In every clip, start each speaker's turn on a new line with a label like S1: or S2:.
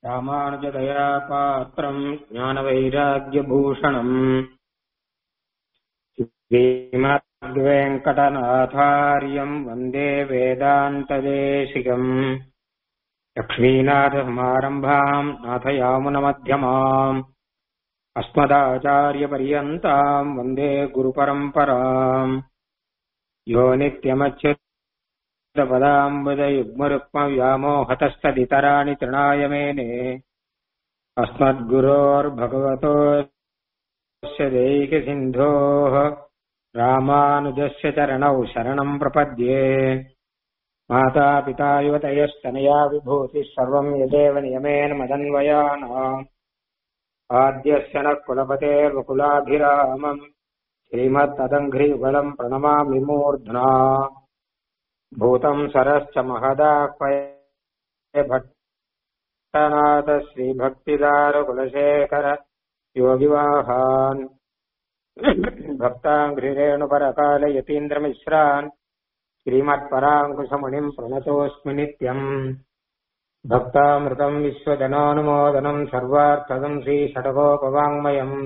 S1: ராமானுஜதயா பாத்திரம் ஞானவைராக்கியபூஷணம் श्रीमद्वेङ्कटनाथार्यम् वन्दे वेदान्तदेशिकम् लक्ष्मीनाथसमारम्भाम् नाथयामुनमध्यमाम् अस्मदाचार्यपर्यन्ताम् वन्दे गुरुपरम्पराम् यो नित्यमच्युतपदाम्बुजयुग्मरुक्मव्यामोहतस्तदितराणि तृणाय मेने अस्मद्गुरोर्भगवतोस्य दैकसिन्धोः रामानुजस्य चरणौ शरणम् प्रपद्ये मातापिता युवतयस्तनया विभूतिः सर्वम् यदेव नियमेन मदन्वयानाम् आद्यस्य नः कुलपतेर्वकुलाभिरामम् श्रीमत्तदङ्घ्रियुगलम् प्रणमामि मूर्ध्ना भूतम् सरश्च महदाह्वय भट्टनाथ श्रीभक्तिदारकुलशेखर योगिवाहान् भक्ताङ्घ्रिरेणुपरकालयतीन्द्रमिश्रान् श्रीमत्पराङ्कुशमुनिम् प्रणतोऽस्मि नित्यम् भक्तामृतम् विश्वजनानुमोदनम् सर्वार्थदम् श्रीषडगोपवाङ्मयम्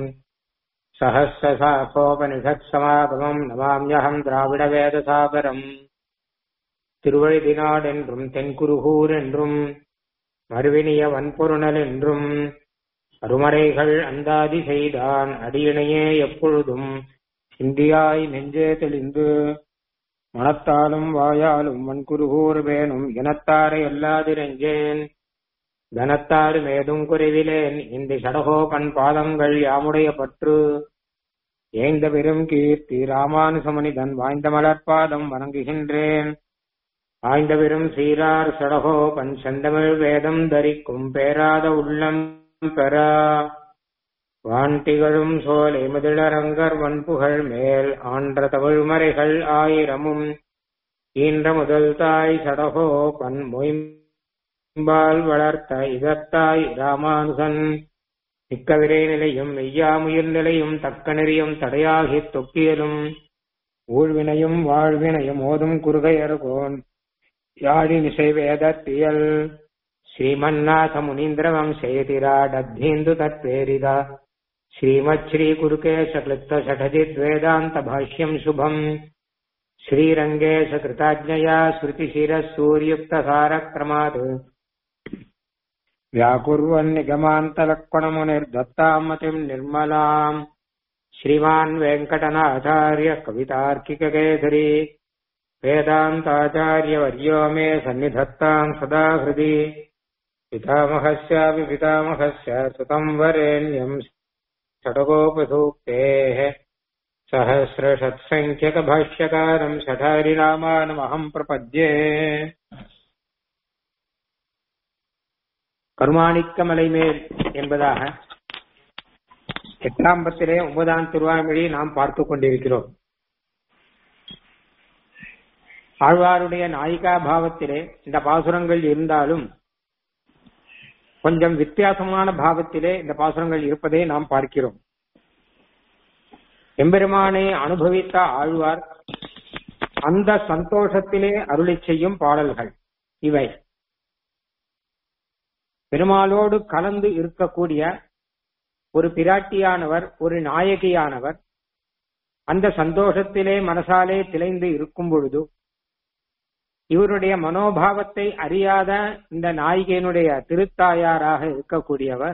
S1: सहस्रशाखोपनिषत्समागमम् नमाम्यहम् द्राविडवेदसागरम् திருவழிதினாடென்றும் தென்குருகூர் என்றும் மறுவினிய வன்பொருணல் என்றும் அருமறைகள் அந்தாதி செய்தான் அடியினையே எப்பொழுதும் சிந்தியாய் நெஞ்சே தெளிந்து மனத்தாலும் வாயாலும் வன்குருகூர் வேணும் இனத்தாரை அல்லாதிரஞ்சேன் தனத்தாறு மேதும் குறைவிலேன் இந்த சடகோபன் பாதங்கள் யாமுடைய பற்று ஏந்த பெரும் கீர்த்தி ராமானுசமனிதன் வாய்ந்த மலர்பாதம் வணங்குகின்றேன் ஆய்ந்த பெரும் சீரார் சடகோபன் செந்தமிழ் வேதம் தரிக்கும் பேராத உள்ளம் பெறா வான்திகழும் சோலை முதலரங்கர் வன்புகழ் மேல் ஆன்ற தமிழ்மறைகள் ஆயிரமும் ஈன்ற முதல் தாய் சடகோ பன் மொயம்பால் வளர்த்த இதத்தாய் ராமானுசன் மிக்க விரை நிலையும் மெய்யாமுயிர் நிலையும் தக்க நெறியும் தடையாகித் தொக்கியலும் ஊழ்வினையும் வாழ்வினையும் ஓதும் குறுகையர்கோன் யாழினிசை வேதத்தியல் శ్రీమన్నాథ మునీంద్రవంశేతిరాడద్ధీందు తత్ప్రేరిత శ్రీమచ్శ్రీ కురుకేశ క్లుప్త షఠజిద్వేదాంత భాష్యం శుభం శ్రీరంగేశ కృతాజ్ఞయా శృతిశిరసూర్యుక్త సారక్రమాత్ వ్యాకుర్వన్నిగమాంతలక్వణమునిర్దత్తామతిం నిర్మలాం శ్రీమాన్ వెంకటనాచార్య కవితార్కికకేసరి वेदान्ताचार्यवर्यो मे सन्निधत्ताम् सदा हृदि पितामहस्यापि पितामहस्य सुतम् वरेण्यम् षडगोपसूक्तेः सहस्रषत्सङ्ख्यकभाष्यकारम् षठारिरामानमहम् प्रपद्ये கருமாணிக்கமலை மேல் என்பதாக எட்டாம் பத்திலே ஒன்பதாம் திருவாய்மொழி நாம் பார்த்து கொண்டிருக்கிறோம் ஆழ்வாருடைய நாயிகா பாவத்திலே இந்த பாசுரங்கள் இருந்தாலும் கொஞ்சம் வித்தியாசமான பாவத்திலே இந்த பாசுரங்கள் இருப்பதை நாம் பார்க்கிறோம் எம்பெருமானை அனுபவித்த ஆழ்வார் அந்த சந்தோஷத்திலே அருளி செய்யும் பாடல்கள் இவை பெருமாளோடு கலந்து இருக்கக்கூடிய ஒரு பிராட்டியானவர் ஒரு நாயகியானவர் அந்த சந்தோஷத்திலே மனசாலே திளைந்து இருக்கும் பொழுது இவருடைய மனோபாவத்தை அறியாத இந்த நாயிகையினுடைய திருத்தாயாராக இருக்கக்கூடியவர்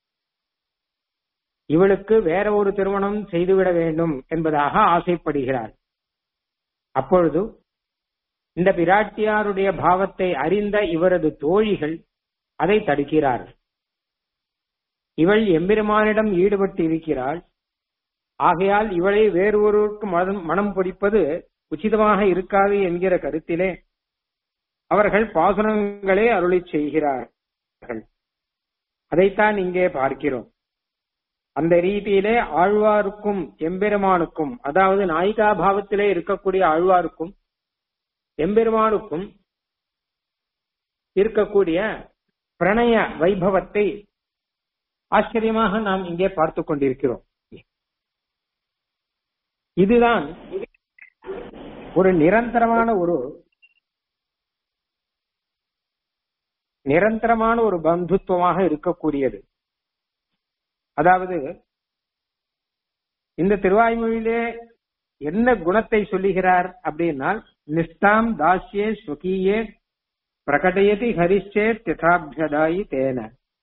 S1: இவளுக்கு வேற ஒரு திருமணம் செய்துவிட வேண்டும் என்பதாக ஆசைப்படுகிறார் அப்பொழுது இந்த பிராட்டியாருடைய பாவத்தை அறிந்த இவரது தோழிகள் அதை தடுக்கிறார்கள் இவள் எம்பெருமானிடம் ஈடுபட்டு இருக்கிறாள் ஆகையால் இவளை வேறு ஒருவருக்கு மனம் பிடிப்பது உச்சிதமாக இருக்காது என்கிற கருத்திலே அவர்கள் பாசுரங்களே அருளி செய்கிறார்கள் அதைத்தான் இங்கே பார்க்கிறோம் அந்த ரீதியிலே ஆழ்வாருக்கும் எம்பெருமானுக்கும் அதாவது நாயிகா பாவத்திலே இருக்கக்கூடிய ஆழ்வாருக்கும் எம்பெருமானுக்கும் இருக்கக்கூடிய பிரணய வைபவத்தை ஆச்சரியமாக நாம் இங்கே பார்த்து கொண்டிருக்கிறோம் இதுதான் ஒரு நிரந்தரமான ஒரு நிரந்தரமான ஒரு பந்துத்துவமாக இருக்கக்கூடியது அதாவது இந்த திருவாய்மொழியிலே என்ன குணத்தை சொல்லுகிறார் அப்படின்னால் நிஷ்டாம் தாஸ்யே ஸ்வகீயே பிரகடயதி ஹரிச்சே திதாபியதாயி தேன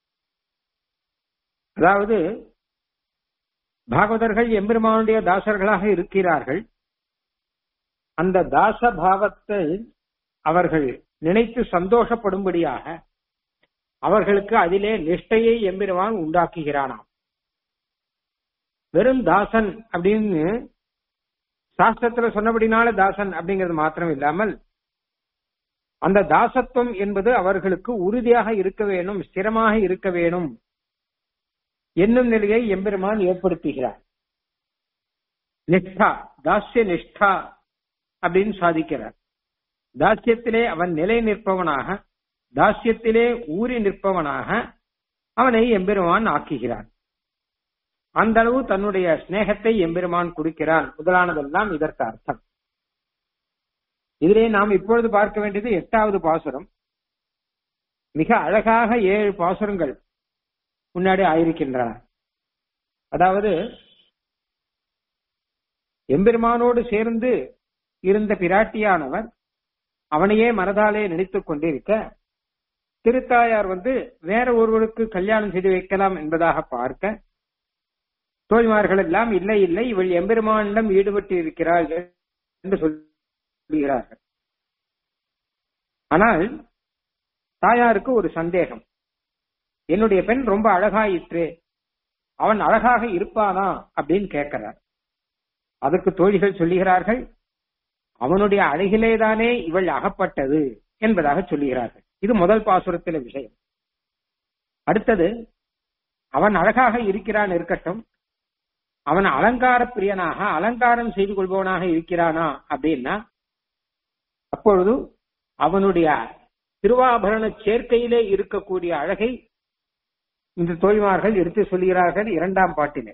S1: அதாவது பாகவதர்கள் எம்பெருமானுடைய தாசர்களாக இருக்கிறார்கள் அந்த தாச பாவத்தை அவர்கள் நினைத்து சந்தோஷப்படும்படியாக அவர்களுக்கு அதிலே நிஷ்டையை எம்பெருமான் உண்டாக்குகிறானாம் வெறும் தாசன் அப்படின்னு சாஸ்திரத்துல சொன்னபடினால தாசன் அப்படிங்கிறது மாத்திரம் இல்லாமல் அந்த தாசத்துவம் என்பது அவர்களுக்கு உறுதியாக இருக்க வேணும் ஸ்திரமாக இருக்க வேணும் என்னும் நிலையை எம்பெருமான் ஏற்படுத்துகிறார் நிஷ்டா தாஸ்ய நிஷ்டா அப்படின்னு சாதிக்கிறார் தாஸ்யத்திலே அவன் நிலை நிற்பவனாக தாஸ்யத்திலே ஊறி நிற்பவனாக அவனை எம்பெருமான் ஆக்குகிறான் அந்த அளவு தன்னுடைய சிநேகத்தை எம்பெருமான் கொடுக்கிறான் முதலானதெல்லாம் இதற்கு அர்த்தம் இதிலே நாம் இப்பொழுது பார்க்க வேண்டியது எட்டாவது பாசுரம் மிக அழகாக ஏழு பாசுரங்கள் முன்னாடி ஆயிருக்கின்றன அதாவது எம்பெருமானோடு சேர்ந்து இருந்த பிராட்டியானவர் அவனையே மனதாலே நினைத்துக் கொண்டிருக்க திருத்தாயார் வந்து வேற ஒருவருக்கு கல்யாணம் செய்து வைக்கலாம் என்பதாக பார்க்க தோழிமார்கள் எல்லாம் இல்லை இல்லை இவள் எம்பெருமானிடம் ஈடுபட்டு இருக்கிறாள் என்று சொல்லுகிறார்கள் ஆனால் தாயாருக்கு ஒரு சந்தேகம் என்னுடைய பெண் ரொம்ப அழகாயிற்று அவன் அழகாக இருப்பானா அப்படின்னு கேட்கிறார் அதற்கு தோழிகள் சொல்லுகிறார்கள் அவனுடைய அழகிலேதானே இவள் அகப்பட்டது என்பதாக சொல்லுகிறார்கள் இது முதல் பாசுரத்தில விஷயம் அடுத்தது அவன் அழகாக இருக்கிறான் இருக்கட்டும் அவன் அலங்கார பிரியனாக அலங்காரம் செய்து கொள்பவனாக இருக்கிறானா அப்படின்னா அப்பொழுது அவனுடைய திருவாபரண சேர்க்கையிலே இருக்கக்கூடிய அழகை இந்த தோழிமார்கள் எடுத்து சொல்கிறார்கள் இரண்டாம் பாட்டிலே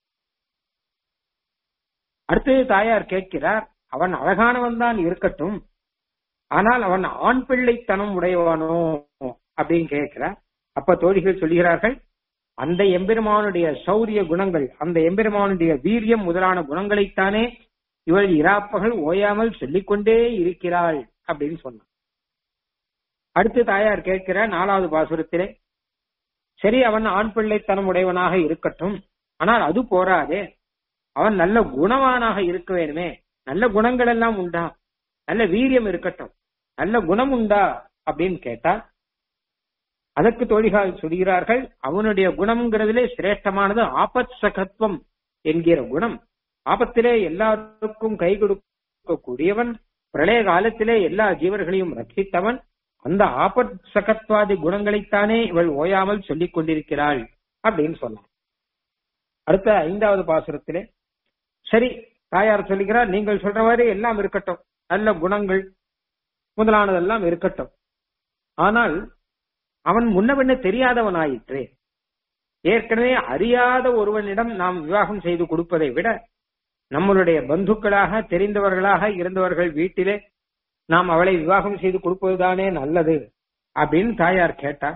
S1: அடுத்தது தாயார் கேட்கிறார் அவன் அழகானவன் தான் இருக்கட்டும் ஆனால் அவன் ஆண் பிள்ளைத்தனம் உடையவனோ அப்படின்னு கேட்கிறார் அப்ப தோழிகள் சொல்கிறார்கள் அந்த எம்பெருமானுடைய சௌரிய குணங்கள் அந்த எம்பெருமானுடைய வீரியம் முதலான குணங்களைத்தானே இவள் இராப்பகல் ஓயாமல் சொல்லிக்கொண்டே இருக்கிறாள் அப்படின்னு சொன்னான் அடுத்து தாயார் கேட்கிற நாலாவது பாசுரத்திலே சரி அவன் ஆண் பிள்ளைத்தனம் உடையவனாக இருக்கட்டும் ஆனால் அது போராதே அவன் நல்ல குணவானாக இருக்க வேணுமே நல்ல குணங்கள் எல்லாம் உண்டா நல்ல வீரியம் இருக்கட்டும் நல்ல குணம் உண்டா அப்படின்னு கேட்டா அதற்கு தோழிகள் சொல்கிறார்கள் அவனுடைய குணம்ங்கிறதுலே சிரேஷ்டமானது ஆபத் சகத்துவம் என்கிற குணம் ஆபத்திலே எல்லாருக்கும் கை கொடுக்கக்கூடியவன் பிரளய காலத்திலே எல்லா ஜீவர்களையும் ரட்சித்தவன் அந்த ஆபத் சகத்வாதி குணங்களைத்தானே இவள் ஓயாமல் சொல்லிக் கொண்டிருக்கிறாள் அப்படின்னு சொன்னான் அடுத்த ஐந்தாவது பாசுரத்திலே சரி தாயார் சொல்லுகிறார் நீங்கள் சொல்ற மாதிரி எல்லாம் இருக்கட்டும் நல்ல குணங்கள் முதலானதெல்லாம் இருக்கட்டும் ஆனால் அவன் முன்ன பின்ன தெரியாதவன் ஆயிற்றே ஏற்கனவே அறியாத ஒருவனிடம் நாம் விவாகம் செய்து கொடுப்பதை விட நம்மளுடைய பந்துக்களாக தெரிந்தவர்களாக இருந்தவர்கள் வீட்டிலே நாம் அவளை விவாகம் செய்து கொடுப்பதுதானே நல்லது அப்படின்னு தாயார் கேட்டார்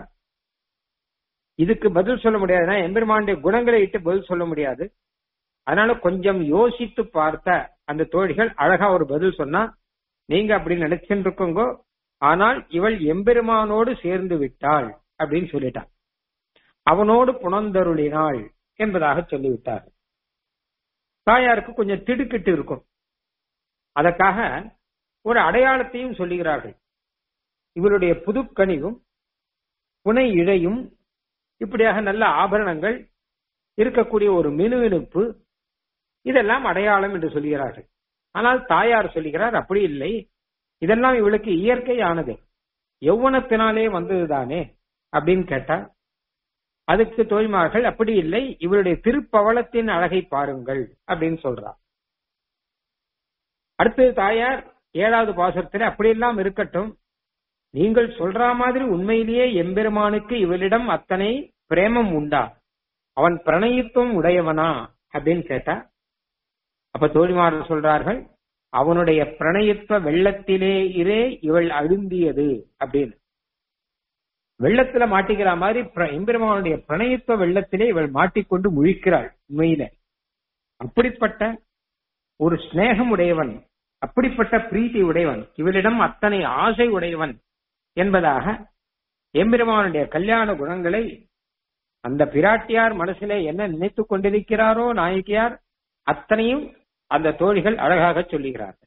S1: இதுக்கு பதில் சொல்ல முடியாது எம்பெருமானுடைய குணங்களை இட்டு பதில் சொல்ல முடியாது அதனால கொஞ்சம் யோசித்து பார்த்த அந்த தோழிகள் அழகா ஒரு பதில் சொன்னா நீங்க அப்படி நினைச்சுட்டு இருக்கோங்கோ ஆனால் இவள் எம்பெருமானோடு சேர்ந்து விட்டாள் அப்படின்னு சொல்லிட்டான் அவனோடு புனந்தருளினாள் என்பதாக சொல்லிவிட்டார் தாயாருக்கு கொஞ்சம் திடுக்கிட்டு இருக்கும் அதற்காக ஒரு அடையாளத்தையும் சொல்லுகிறார்கள் இவருடைய புதுக்கனிவும் புனை இழையும் இப்படியாக நல்ல ஆபரணங்கள் இருக்கக்கூடிய ஒரு மினுமினுப்பு இதெல்லாம் அடையாளம் என்று சொல்கிறார்கள் ஆனால் தாயார் சொல்லுகிறார் அப்படி இல்லை இதெல்லாம் இவளுக்கு இயற்கையானது யௌவனத்தினாலே வந்ததுதானே அப்படின்னு கேட்டா அதுக்கு தோய்மார்கள் அப்படி இல்லை இவருடைய திருப்பவளத்தின் அழகை பாருங்கள் அப்படின்னு சொல்றார் அடுத்தது தாயார் ஏழாவது பாசுரத்தில் அப்படியெல்லாம் இருக்கட்டும் நீங்கள் சொல்ற மாதிரி உண்மையிலேயே எம்பெருமானுக்கு இவளிடம் அத்தனை பிரேமம் உண்டா அவன் பிரணயித்துவம் உடையவனா அப்படின்னு கேட்டா அப்ப தோழிமார்கள் சொல்றார்கள் அவனுடைய பிரணயத்துவ வெள்ளத்திலே இரே இவள் அழுந்தியது அப்படின்னு வெள்ளத்துல மாட்டிக்கிற மாதிரி பிர- எம்பெருமானுடைய பிரணயத்துவ வெள்ளத்திலே இவள் மாட்டிக்கொண்டு முழிக்கிறாள் உண்மையில அப்படிப்பட்ட ஒரு சிநேகம் உடையவன் அப்படிப்பட்ட பிரீத்தி உடையவன் இவளிடம் அத்தனை ஆசை உடையவன் என்பதாக எம்பெருமானுடைய கல்யாண குணங்களை அந்த பிராட்டியார் மனசிலே என்ன நினைத்துக் கொண்டிருக்கிறாரோ நாயகியார் அத்தனையும் அந்த தோழிகள் அழகாக சொல்லுகிறார்கள்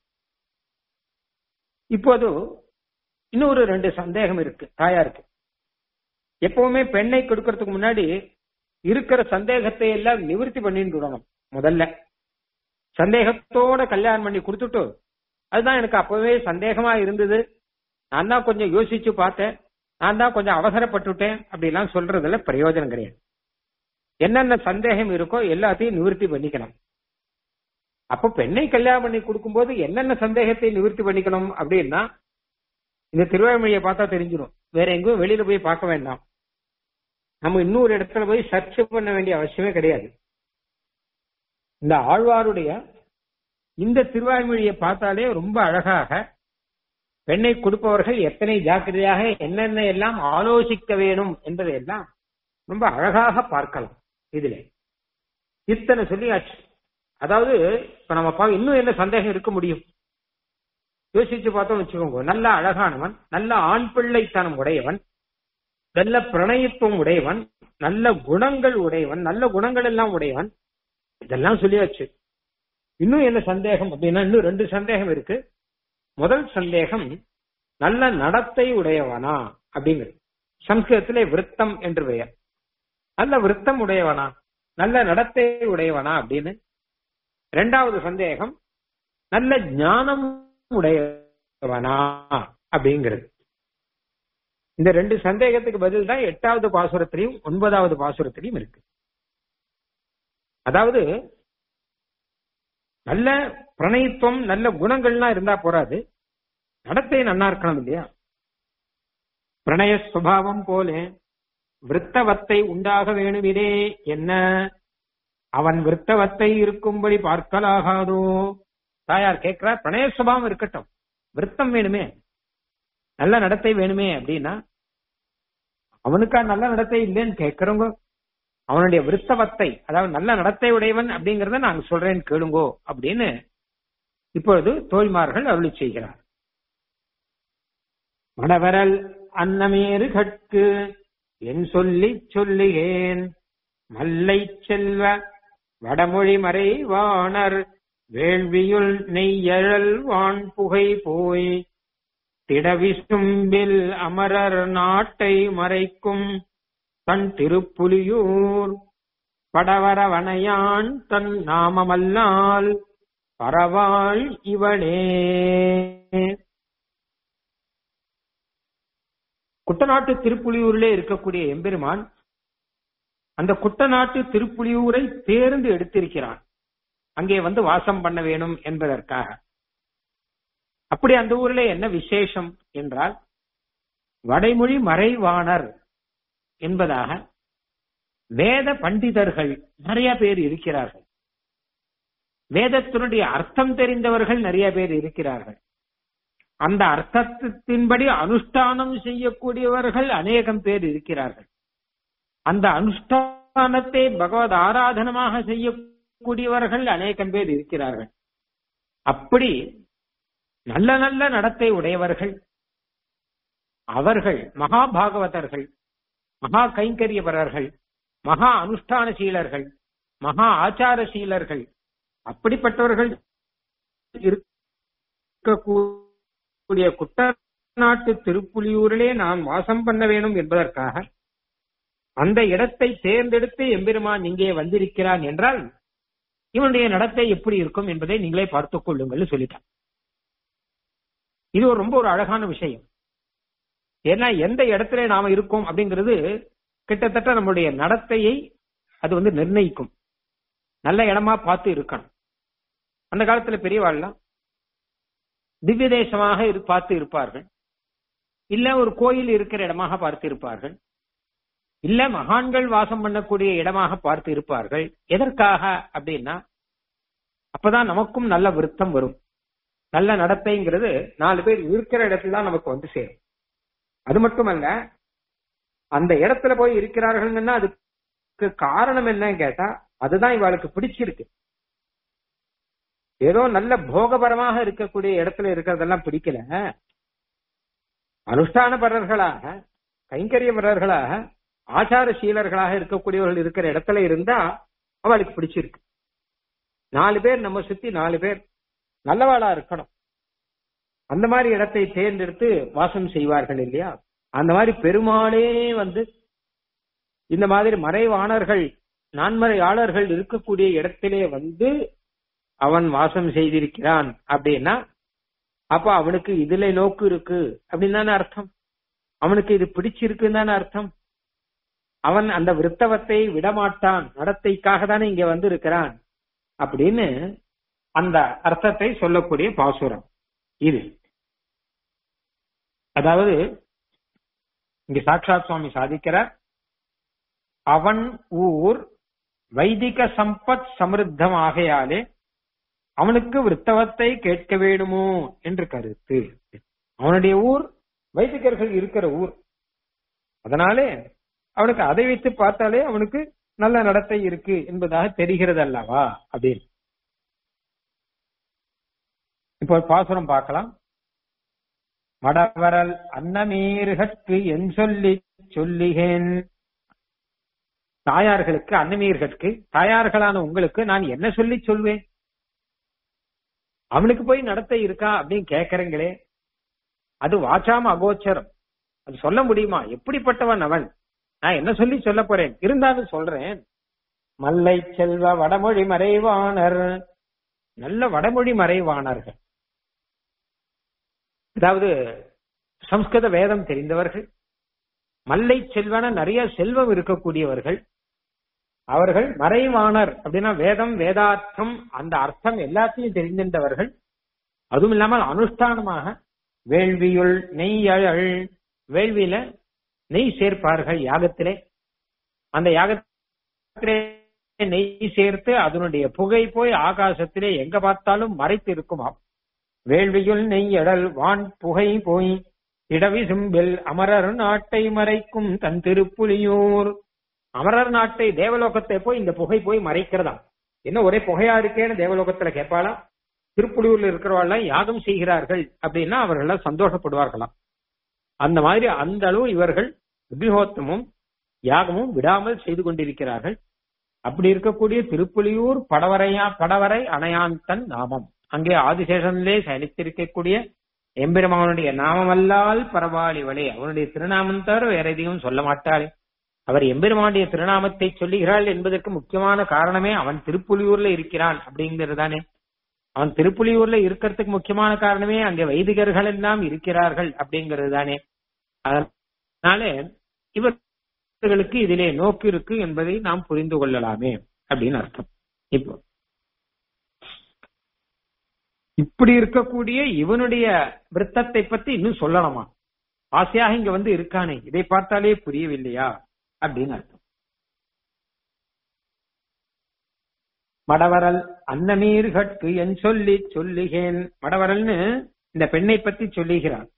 S1: இப்போது இன்னொரு ரெண்டு சந்தேகம் இருக்கு தாயாருக்கு எப்பவுமே பெண்ணை கொடுக்கறதுக்கு முன்னாடி இருக்கிற சந்தேகத்தை எல்லாம் நிவர்த்தி பண்ணிட்டு விடணும் முதல்ல சந்தேகத்தோட கல்யாணம் பண்ணி கொடுத்துட்டு அதுதான் எனக்கு அப்பவே சந்தேகமா இருந்தது நான் தான் கொஞ்சம் யோசிச்சு பார்த்தேன் நான் தான் கொஞ்சம் அவசரப்பட்டுட்டேன் அப்படிலாம் சொல்றதுல பிரயோஜனம் கிடையாது என்னென்ன சந்தேகம் இருக்கோ எல்லாத்தையும் நிவர்த்தி பண்ணிக்கணும் அப்போ பெண்ணை கல்யாணம் பண்ணி கொடுக்கும்போது என்னென்ன சந்தேகத்தை நிவர்த்தி பண்ணிக்கணும் அப்படின்னா இந்த திருவாய்மொழியை பார்த்தா தெரிஞ்சிடும் வேற எங்கேயும் வெளியில போய் பார்க்க வேண்டாம் நம்ம இன்னொரு இடத்துல போய் சர்ச் பண்ண வேண்டிய அவசியமே கிடையாது இந்த ஆழ்வாருடைய இந்த திருவாய்மொழியை பார்த்தாலே ரொம்ப அழகாக பெண்ணை கொடுப்பவர்கள் எத்தனை ஜாக்கிரதையாக என்னென்ன எல்லாம் ஆலோசிக்க வேணும் என்பதை எல்லாம் ரொம்ப அழகாக பார்க்கலாம் இதுல இத்தனை சொல்லியாச்சு அதாவது இப்ப நம்ம பா- இன்னும் என்ன சந்தேகம் இருக்க முடியும் யோசிச்சு பார்த்தோம் வச்சுக்கோங்க நல்ல அழகானவன் நல்ல ஆண் பிள்ளைத்தனம் உடையவன் நல்ல பிரணயத்துவம் உடையவன் நல்ல குணங்கள் உடையவன் நல்ல குணங்கள் எல்லாம் உடையவன் இதெல்லாம் சொல்லியாச்சு இன்னும் என்ன சந்தேகம் அப்படின்னா இன்னும் ரெண்டு சந்தேகம் இருக்கு முதல் சந்தேகம் நல்ல நடத்தை உடையவனா அப்படிங்கிறது சம்ஸ்கிருதத்திலே விருத்தம் என்று பெயர் நல்ல விருத்தம் உடையவனா நல்ல நடத்தை உடையவனா அப்படின்னு ரெண்டாவது சந்தேகம் நல்ல ஞானம் உடையவனா அப்படிங்கிறது இந்த ரெண்டு சந்தேகத்துக்கு பதில் தான் எட்டாவது பாசுரத்திலையும் ஒன்பதாவது பாசுரத்திலையும் இருக்கு அதாவது நல்ல பிரணயத்துவம் நல்ல குணங்கள்லாம் இருந்தா போறாது நடத்தை நன்னா இருக்கணும் இல்லையா பிரணய சுபாவம் போல விருத்தவத்தை உண்டாக வேணுமிதே என்ன அவன் விருத்தவத்தை இருக்கும்படி பார்க்கலாகாதோ தாயார் கேட்கிறார் பிரணய சுபாவம் இருக்கட்டும் விருத்தம் வேணுமே நல்ல நடத்தை வேணுமே அப்படின்னா அவனுக்கா நல்ல நடத்தை இல்லைன்னு கேட்கிறவங்க அவனுடைய விருத்தவத்தை அதாவது நல்ல நடத்தை உடையவன் அப்படிங்கறத நான் சொல்றேன் கேளுங்கோ அப்படின்னு இப்பொழுது தோய்மார்கள் அருளி செய்கிறார் மடவரல் அன்னமேறு கட்கு என் சொல்லி சொல்லுகேன் மல்லை செல்வ வடமொழி மறை வாணர் வேள்வியுள் நெய்யழல் வான் புகை போய் திடவிசும்பில் அமரர் நாட்டை மறைக்கும் தன் திருப்புலியூர் படவரவனையான் தன் நாமமல்லால் பரவாள் இவளே குட்டநாட்டு திருப்புலியூரிலே இருக்கக்கூடிய எம்பெருமான் அந்த குட்டநாட்டு திருப்புலியூரை தேர்ந்து எடுத்திருக்கிறான் அங்கே வந்து வாசம் பண்ண வேணும் என்பதற்காக அப்படி அந்த ஊரிலே என்ன விசேஷம் என்றால் வடைமொழி மறைவாணர் என்பதாக வேத பண்டிதர்கள் நிறைய பேர் இருக்கிறார்கள் வேதத்தினுடைய அர்த்தம் தெரிந்தவர்கள் நிறைய பேர் இருக்கிறார்கள் அந்த அர்த்தத்தின்படி அனுஷ்டானம் செய்யக்கூடியவர்கள் அநேகம் பேர் இருக்கிறார்கள் அந்த அனுஷ்டானத்தை பகவத் ஆராதனமாக செய்யக்கூடியவர்கள் அநேகம் பேர் இருக்கிறார்கள் அப்படி நல்ல நல்ல நடத்தை உடையவர்கள் அவர்கள் மகா பாகவதர்கள் மகா கைங்கரியவரர்கள் மகா அனுஷ்டான சீலர்கள் மகா ஆச்சார சீலர்கள் அப்படிப்பட்டவர்கள் இருக்கக்கூடிய குட்டநாட்டு திருப்புலியூரிலே நான் வாசம் பண்ண வேணும் என்பதற்காக அந்த இடத்தை தேர்ந்தெடுத்து எம்பெருமான் இங்கே வந்திருக்கிறான் என்றால் இவனுடைய நடத்தை எப்படி இருக்கும் என்பதை நீங்களே பார்த்துக் கொள்ளுங்கள் சொல்லிட்டான் இது ஒரு ரொம்ப ஒரு அழகான விஷயம் ஏன்னா எந்த இடத்துல நாம இருக்கோம் அப்படிங்கிறது கிட்டத்தட்ட நம்மளுடைய நடத்தையை அது வந்து நிர்ணயிக்கும் நல்ல இடமா பார்த்து இருக்கணும் அந்த காலத்துல பெரியவாள்லாம் திவ்ய தேசமாக இரு- பார்த்து இருப்பார்கள் இல்ல ஒரு கோயில் இருக்கிற இடமாக பார்த்து இருப்பார்கள் இல்ல மகான்கள் வாசம் பண்ணக்கூடிய இடமாக பார்த்து இருப்பார்கள் எதற்காக அப்படின்னா அப்பதான் நமக்கும் நல்ல விருத்தம் வரும் நல்ல நடத்தைங்கிறது நாலு பேர் இருக்கிற இடத்துல தான் நமக்கு வந்து சேரும் அது மட்டுமல்ல அந்த இடத்துல போய் இருக்கிறார்கள்னா அதுக்கு காரணம் என்னன்னு கேட்டா அதுதான் இவளுக்கு பிடிச்சிருக்கு ஏதோ நல்ல போகபரமாக இருக்கக்கூடிய இடத்துல இருக்கிறதெல்லாம் பிடிக்கல அனுஷ்டானபரர்களாக கைங்கரியபரர்களாக ஆச்சாரசீலர்களாக இருக்கக்கூடியவர்கள் இருக்கிற இடத்துல இருந்தா அவளுக்கு பிடிச்சிருக்கு நாலு பேர் நம்ம சுத்தி நாலு பேர் நல்லவாளா இருக்கணும் அந்த மாதிரி இடத்தை தேர்ந்தெடுத்து வாசம் செய்வார்கள் இல்லையா அந்த மாதிரி பெருமாளே வந்து இந்த மாதிரி மறைவாணர்கள் நான்மறையாளர்கள் இருக்கக்கூடிய இடத்திலே வந்து அவன் வாசம் செய்திருக்கிறான் அப்படின்னா அப்ப அவனுக்கு இதுல நோக்கு இருக்கு அப்படின்னு தானே அர்த்தம் அவனுக்கு இது பிடிச்சிருக்குன்னு தானே அர்த்தம் அவன் அந்த விருத்தவத்தை விடமாட்டான் நடத்தைக்காக தானே இங்க வந்து இருக்கிறான் அப்படின்னு அந்த அர்த்தத்தை சொல்லக்கூடிய பாசுரம் இது அதாவது இங்க சாட்சாத் சுவாமி சாதிக்கிறார் அவன் ஊர் வைதிக சம்பத் சமிருத்தம் ஆகையாலே அவனுக்கு விருத்தவத்தை கேட்க வேணுமோ என்று கருத்து அவனுடைய ஊர் வைதிகர்கள் இருக்கிற ஊர் அதனாலே அவனுக்கு அதை வைத்து பார்த்தாலே அவனுக்கு நல்ல நடத்தை இருக்கு என்பதாக தெரிகிறது அல்லவா அப்படின்னு இப்போ பாசுரம் பார்க்கலாம் மடவரல் அன்னமீர்கற்கு என் சொல்லி சொல்லிகேன் தாயார்களுக்கு அன்னமீர்கற்கு தாயார்களான உங்களுக்கு நான் என்ன சொல்லி சொல்வேன் அவனுக்கு போய் நடத்தை இருக்கா அப்படின்னு கேக்குறீங்களே அது வாச்சாம அகோச்சரம் அது சொல்ல முடியுமா எப்படிப்பட்டவன் அவன் நான் என்ன சொல்லி சொல்ல போறேன் இருந்தாலும் சொல்றேன் மல்லை செல்வ வடமொழி மறைவாணர் நல்ல வடமொழி மறைவாணர்கள் அதாவது சம்ஸ்கிருத வேதம் தெரிந்தவர்கள் மல்லை செல்வன நிறைய செல்வம் இருக்கக்கூடியவர்கள் அவர்கள் மறைவாணர் அப்படின்னா வேதம் வேதார்த்தம் அந்த அர்த்தம் எல்லாத்தையும் தெரிந்திருந்தவர்கள் அதுவும் இல்லாமல் அனுஷ்டானமாக வேள்வியுள் நெய்யழல் வேள்வியில நெய் சேர்ப்பார்கள் யாகத்திலே அந்த யாகத்திலே நெய் சேர்த்து அதனுடைய புகை போய் ஆகாசத்திலே எங்க பார்த்தாலும் மறைத்து இருக்குமாம் வேள்வியுள் நெய்யடல் வான் புகை போய் இடவி சிம்பில் அமரர் நாட்டை மறைக்கும் தன் திருப்புலியூர் அமரர் நாட்டை தேவலோகத்தை போய் இந்த புகை போய் மறைக்கிறதாம் என்ன ஒரே புகையா இருக்கேன்னு தேவலோகத்துல கேட்பாளா திருப்புலியூர்ல இருக்கிறவாள் யாகம் செய்கிறார்கள் அப்படின்னா அவர்கள் சந்தோஷப்படுவார்களாம் அந்த மாதிரி அந்த அளவு இவர்கள் அக்னிஹோத்தமும் யாகமும் விடாமல் செய்து கொண்டிருக்கிறார்கள் அப்படி இருக்கக்கூடிய திருப்புலியூர் படவரையா படவரை அணையாந்தன் நாமம் அங்கே ஆதிசேஷனிலே சயனித்திருக்கக்கூடிய எம்பெருமானுடைய நாமமல்லால் பரவாயிவளே அவனுடைய திருநாமம் தவிர வேற எதையும் சொல்ல மாட்டாளே அவர் எம்பெருமானுடைய திருநாமத்தை சொல்லுகிறாள் என்பதற்கு முக்கியமான காரணமே அவன் திருப்புலியூர்ல இருக்கிறான் அப்படிங்கிறதானே அவன் திருப்புலியூர்ல இருக்கிறதுக்கு முக்கியமான காரணமே அங்கே வைதிகர்கள் எல்லாம் இருக்கிறார்கள் அப்படிங்கிறது தானே அதனால இவர்களுக்கு இதிலே நோக்கு இருக்கு என்பதை நாம் புரிந்து கொள்ளலாமே அப்படின்னு அர்த்தம் இப்போ இப்படி இருக்கக்கூடிய இவனுடைய விருத்தத்தை பத்தி இன்னும் சொல்லணுமா ஆசையாக இங்க வந்து இருக்கானே இதை பார்த்தாலே புரியவில்லையா அப்படின்னு அர்த்தம் மடவரல் அன்னமீர்கட்கு என் சொல்லி சொல்லுகேன் மடவரல்னு இந்த பெண்ணை பத்தி சொல்லுகிறார்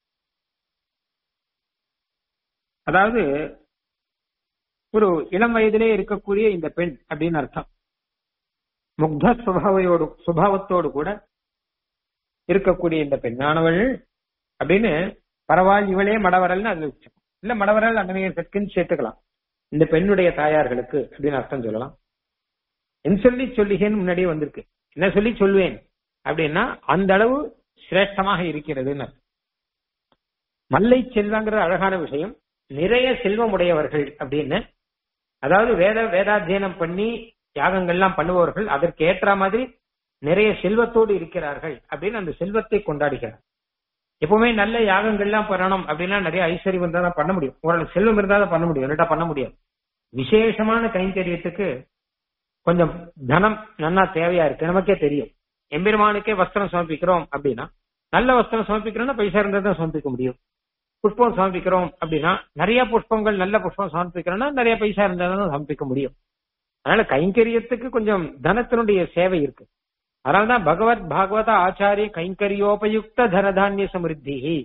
S1: அதாவது ஒரு இளம் வயதிலே இருக்கக்கூடிய இந்த பெண் அப்படின்னு அர்த்தம் முக்த சுபாவையோடு சுபாவத்தோடு கூட இருக்கக்கூடிய இந்த பெண்ணானவள் அப்படின்னு பரவாயில்ல இவளே மடவரல்னு அதுல வச்சோம் இல்ல மடவரல் அன்னமீர்கட்குன்னு சேர்த்துக்கலாம் இந்த பெண்ணுடைய தாயார்களுக்கு அப்படின்னு அர்த்தம் சொல்லலாம் என் சொல்லி சொல்லுகேன்னு முன்னாடியே வந்திருக்கு என்ன சொல்லி சொல்வேன் அப்படின்னா அந்த அளவு சிரேஷ்டமாக இருக்கிறதுன்னு மல்லை செல்வங்கிற அழகான விஷயம் நிறைய செல்வம் உடையவர்கள் அப்படின்னு அதாவது வேத வேதாத்தியனம் பண்ணி யாகங்கள்லாம் பண்ணுபவர்கள் அதற்கு ஏற்ற மாதிரி நிறைய செல்வத்தோடு இருக்கிறார்கள் அப்படின்னு அந்த செல்வத்தை கொண்டாடுகிறார் எப்பவுமே நல்ல யாகங்கள்லாம் பண்ணணும் அப்படின்னா நிறைய ஐஸ்வர்யம் இருந்தா தான் பண்ண முடியும் ஓரளவு செல்வம் இருந்தா தான் பண்ண முடியும் இல்லாட்டா பண்ண முடியாது விசேஷமான கைங்கரியத்துக்கு கொஞ்சம் தனம் நன்னா தேவையா இருக்கு நமக்கே தெரியும் எம்பெருமானுக்கே வஸ்திரம் சமர்ப்பிக்கிறோம் அப்படின்னா நல்ல வஸ்திரம் சமர்ப்பிக்கிறோம்னா பைசா இருந்தா தான் சமர்ப்பிக்க முடியும் புஷ்பம் சமர்ப்பிக்கிறோம் அப்படின்னா நிறைய புஷ்பங்கள் நல்ல புஷ்பம் சமர்ப்பிக்கிறோம்னா நிறைய பைசா இருந்தா தான் சமர்ப்பிக்க முடியும் அதனால கைங்கரியத்துக்கு கொஞ்சம் தனத்தினுடைய சேவை இருக்கு அதனாலதான் பகவத் பாகவத ஆச்சாரிய கைங்கரியோபயுக்த தனதானிய சமிருத்தி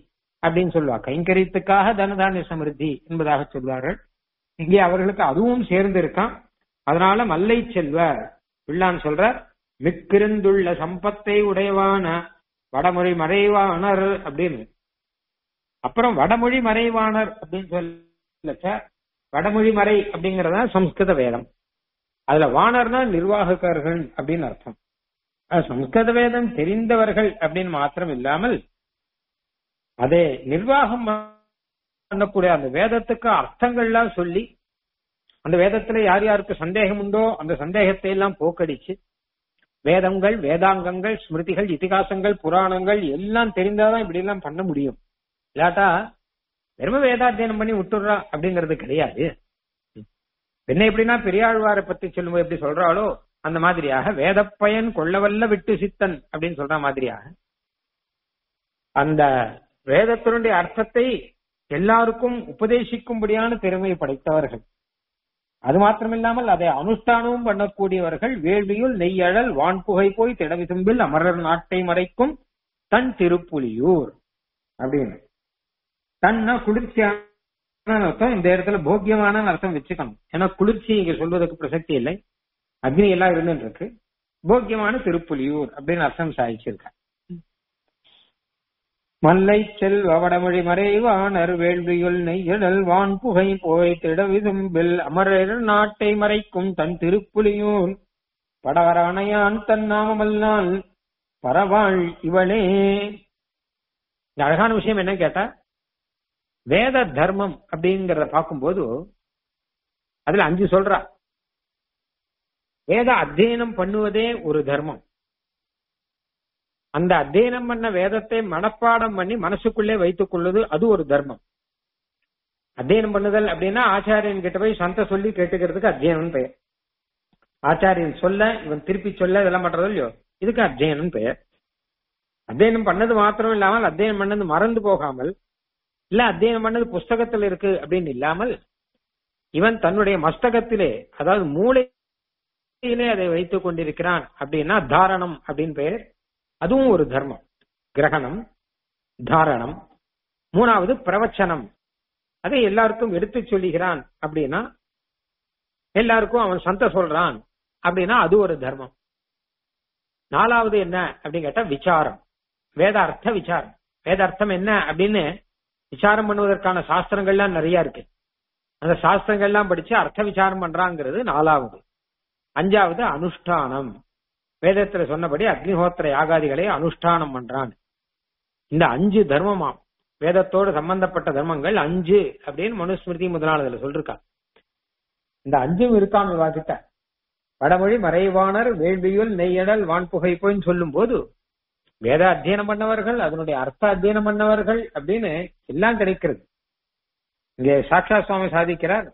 S1: அப்படின்னு சொல்லுவா கைங்கரியத்துக்காக தனதானிய சமிருத்தி என்பதாக சொல்வார்கள் இங்கே அவர்களுக்கு அதுவும் சேர்ந்து இருக்கான் அதனால மல்லை செல்வ பிள்ளான் சொல்றார் மிக்கிருந்துள்ள சம்பத்தை உடையவான வடமொழி மறைவாணர் அப்படின்னு அப்புறம் வடமொழி மறைவாணர் அப்படின்னு சொல்லச்ச வடமொழி மறை அப்படிங்கறதா சம்ஸ்கிருத வேதம் அதுல வாணர்னா நிர்வாகக்கர்கள் அப்படின்னு அர்த்தம் அது சம்ஸ்கிருத வேதம் தெரிந்தவர்கள் அப்படின்னு மாத்திரம் இல்லாமல் அதை நிர்வாகம் பண்ணக்கூடிய அந்த வேதத்துக்கு அர்த்தங்கள்லாம் சொல்லி அந்த வேதத்துல யார் யாருக்கு சந்தேகம் உண்டோ அந்த சந்தேகத்தை எல்லாம் போக்கடிச்சு வேதங்கள் வேதாங்கங்கள் ஸ்மிருதிகள் இதிகாசங்கள் புராணங்கள் எல்லாம் தெரிந்தாதான் இப்படி எல்லாம் பண்ண முடியும் இல்லாட்டா வெறும் வேதாத்தியனம் பண்ணி விட்டுடுறா அப்படிங்கிறது கிடையாது என்ன எப்படின்னா பெரியாழ்வாரை பத்தி சொல்லும்போது எப்படி சொல்றாளோ அந்த மாதிரியாக வேதப்பயன் கொள்ளவல்ல விட்டு சித்தன் அப்படின்னு சொல்ற மாதிரியாக அந்த வேதத்தினுடைய அர்த்தத்தை எல்லாருக்கும் உபதேசிக்கும்படியான திறமை படைத்தவர்கள் அது மாத்திரமில்லாமல் அதை அனுஷ்டானமும் பண்ணக்கூடியவர்கள் வேள்வியுள் நெய்யழல் வான்புகை போய் திடவிசும்பில் அமரர் நாட்டை மறைக்கும் தன் திருப்புலியூர் அப்படின்னு தன்னா குளிர்ச்சியான அர்த்தம் இந்த இடத்துல போக்கியமான அர்த்தம் வச்சுக்கணும் ஏன்னா குளிர்ச்சி இங்க சொல்வதற்கு பிரசக்தி இல்லை அக்னி எல்லாம் இருந்துட்டு இருக்கு போக்கியமான திருப்புலியூர் அப்படின்னு அர்த்தம் சாதிச்சிருக்க மல்லை செல்வ வடமொழி மறைவானர் வேள்வியுள் நெய்யடல் வான் புகை போய் திடவிதும்பில் அமரர் நாட்டை மறைக்கும் தன் திருப்புலியூர் படவரானையான் தன் நாமமல்லால் பரவாள் இவளே இந்த அழகான விஷயம் என்ன கேட்டா வேத தர்மம் அப்படிங்கறத பார்க்கும்போது அதுல அஞ்சு சொல்றா வேத அத்தியனம் பண்ணுவதே ஒரு தர்மம் அந்த அத்தியனம் பண்ண வேதத்தை மனப்பாடம் பண்ணி மனசுக்குள்ளே வைத்துக் கொள்வது அது ஒரு தர்மம் அத்தியனம் பண்ணுதல் அப்படின்னா ஆச்சாரியன் கிட்ட போய் சந்த சொல்லி கேட்டுக்கிறதுக்கு அத்தியனம் பெயர் ஆச்சாரியன் சொல்ல இவன் திருப்பி சொல்ல இதெல்லாம் பண்றது இல்லையோ இதுக்கு அத்தியனம் பெயர் அத்தியனம் பண்ணது மாத்திரம் இல்லாமல் அத்தியனம் பண்ணது மறந்து போகாமல் இல்ல அத்தியனம் பண்ணது புஸ்தகத்தில் இருக்கு அப்படின்னு இல்லாமல் இவன் தன்னுடைய மஸ்தகத்திலே அதாவது மூளையிலே அதை வைத்துக் கொண்டிருக்கிறான் அப்படின்னா தாரணம் அப்படின்னு பெயர் அதுவும் ஒரு தர்மம் கிரகணம் தாரணம் மூணாவது பிரவச்சனம் அதை எல்லாருக்கும் எடுத்து சொல்லுகிறான் அப்படின்னா எல்லாருக்கும் அவன் சந்த சொல்றான் அப்படின்னா அது ஒரு தர்மம் நாலாவது என்ன அப்படின்னு கேட்டா விசாரம் வேத அர்த்த விசாரம் வேத அர்த்தம் என்ன அப்படின்னு விசாரம் பண்ணுவதற்கான சாஸ்திரங்கள்லாம் நிறைய இருக்கு அந்த சாஸ்திரங்கள்லாம் படிச்சு அர்த்த விசாரம் பண்றாங்கிறது நாலாவது அஞ்சாவது அனுஷ்டானம் வேதத்துல சொன்னபடி அக்னிஹோத்திர யாகாதிகளை அனுஷ்டானம் பண்றான் இந்த அஞ்சு தர்மமாம் வேதத்தோடு சம்பந்தப்பட்ட தர்மங்கள் அஞ்சு அப்படின்னு மனுஸ்மிருதி முதலாளதுல சொல்லிருக்கா இந்த அஞ்சும் இருக்காம வாக்கிட்ட வடமொழி மறைவாணர் வேள்வியுள் நெய்யடல் வான்புகை போயின்னு சொல்லும் போது வேத அத்தியனம் பண்ணவர்கள் அதனுடைய அர்த்த அத்தியனம் பண்ணவர்கள் அப்படின்னு எல்லாம் கிடைக்கிறது இங்கே சாட்சா சுவாமி சாதிக்கிறார்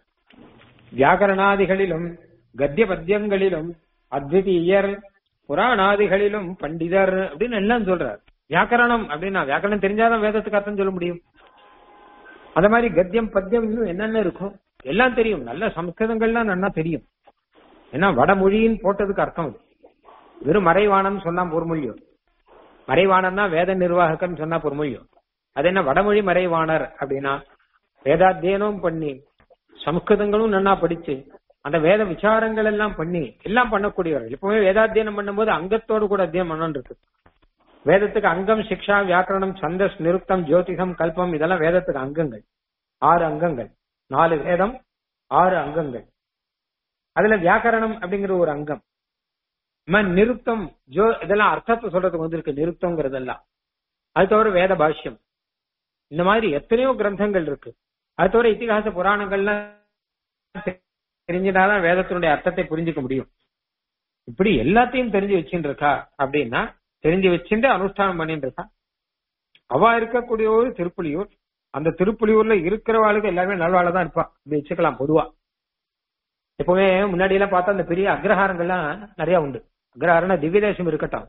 S1: வியாகரணாதிகளிலும் கத்திய பத்தியங்களிலும் அத்விதீயர் புராணாதிகளிலும் பண்டிதர் அப்படின்னு எல்லாம் சொல்றார் வியாக்கரணம் அப்படின்னா வியாக்கரணம் தெரிஞ்சாதான் வேதத்துக்கு அர்த்தம் சொல்ல முடியும் அந்த மாதிரி கத்தியம் பத்தியம் இன்னும் என்னென்ன இருக்கும் எல்லாம் தெரியும் நல்ல சம்ஸ்கிருதங்கள்லாம் நல்லா தெரியும் ஏன்னா வடமொழின்னு போட்டதுக்கு அர்த்தம் அது வெறும் மறைவானம் சொன்னா பொறுமொழியோ மறைவாணர்னா வேத நிர்வாகக்கன்னு சொன்னா பொறுமொழியோ அது என்ன வடமொழி மறைவாணர் அப்படின்னா வேதாத்தியனம் பண்ணி சம்ஸ்கிருதங்களும் நன்னா படிச்சு அந்த வேத விசாரங்கள் எல்லாம் பண்ணி எல்லாம் பண்ணக்கூடியவர்கள் இப்பவுமே வேதாத்தியனம் பண்ணும்போது அங்கத்தோடு கூட அத்தியனம் பண்ணணும் இருக்கு வேதத்துக்கு அங்கம் சிக்ஷா வியாக்கரணம் சந்தஸ் நிருத்தம் ஜோதிடம் கல்பம் இதெல்லாம் வேதத்துக்கு அங்கங்கள் ஆறு அங்கங்கள் நாலு வேதம் ஆறு அங்கங்கள் அதுல வியாக்கரணம் அப்படிங்கிற ஒரு அங்கம் நிருத்தம் ஜோ இதெல்லாம் அர்த்தத்தை சொல்றதுக்கு வந்திருக்கு நிருத்தங்கிறதெல்லாம் அது தவிர வேத பாஷ்யம் இந்த மாதிரி எத்தனையோ கிரந்தங்கள் இருக்கு அது தவிர இத்திகாச புராணங்கள்லாம் தெரிஞ்சினாதான் வேதத்தினுடைய அர்த்தத்தை புரிஞ்சுக்க முடியும் இப்படி எல்லாத்தையும் தெரிஞ்சு வச்சுட்டு இருக்கா அப்படின்னா தெரிஞ்சு வச்சுட்டு அனுஷ்டானம் பண்ணிட்டு இருக்கா அவ இருக்கக்கூடிய ஒரு திருப்புலியூர் அந்த திருப்புலியூர்ல இருக்கிறவாளுக்கு எல்லாருமே நல்வாழ தான் இருப்பா அப்படி வச்சுக்கலாம் பொதுவா எப்பவுமே முன்னாடி எல்லாம் பார்த்தா அந்த பெரிய அக்ரஹாரங்கள்லாம் நிறைய உண்டு அக்ரஹாரம்னா திவ்யதேசம் இருக்கட்டும்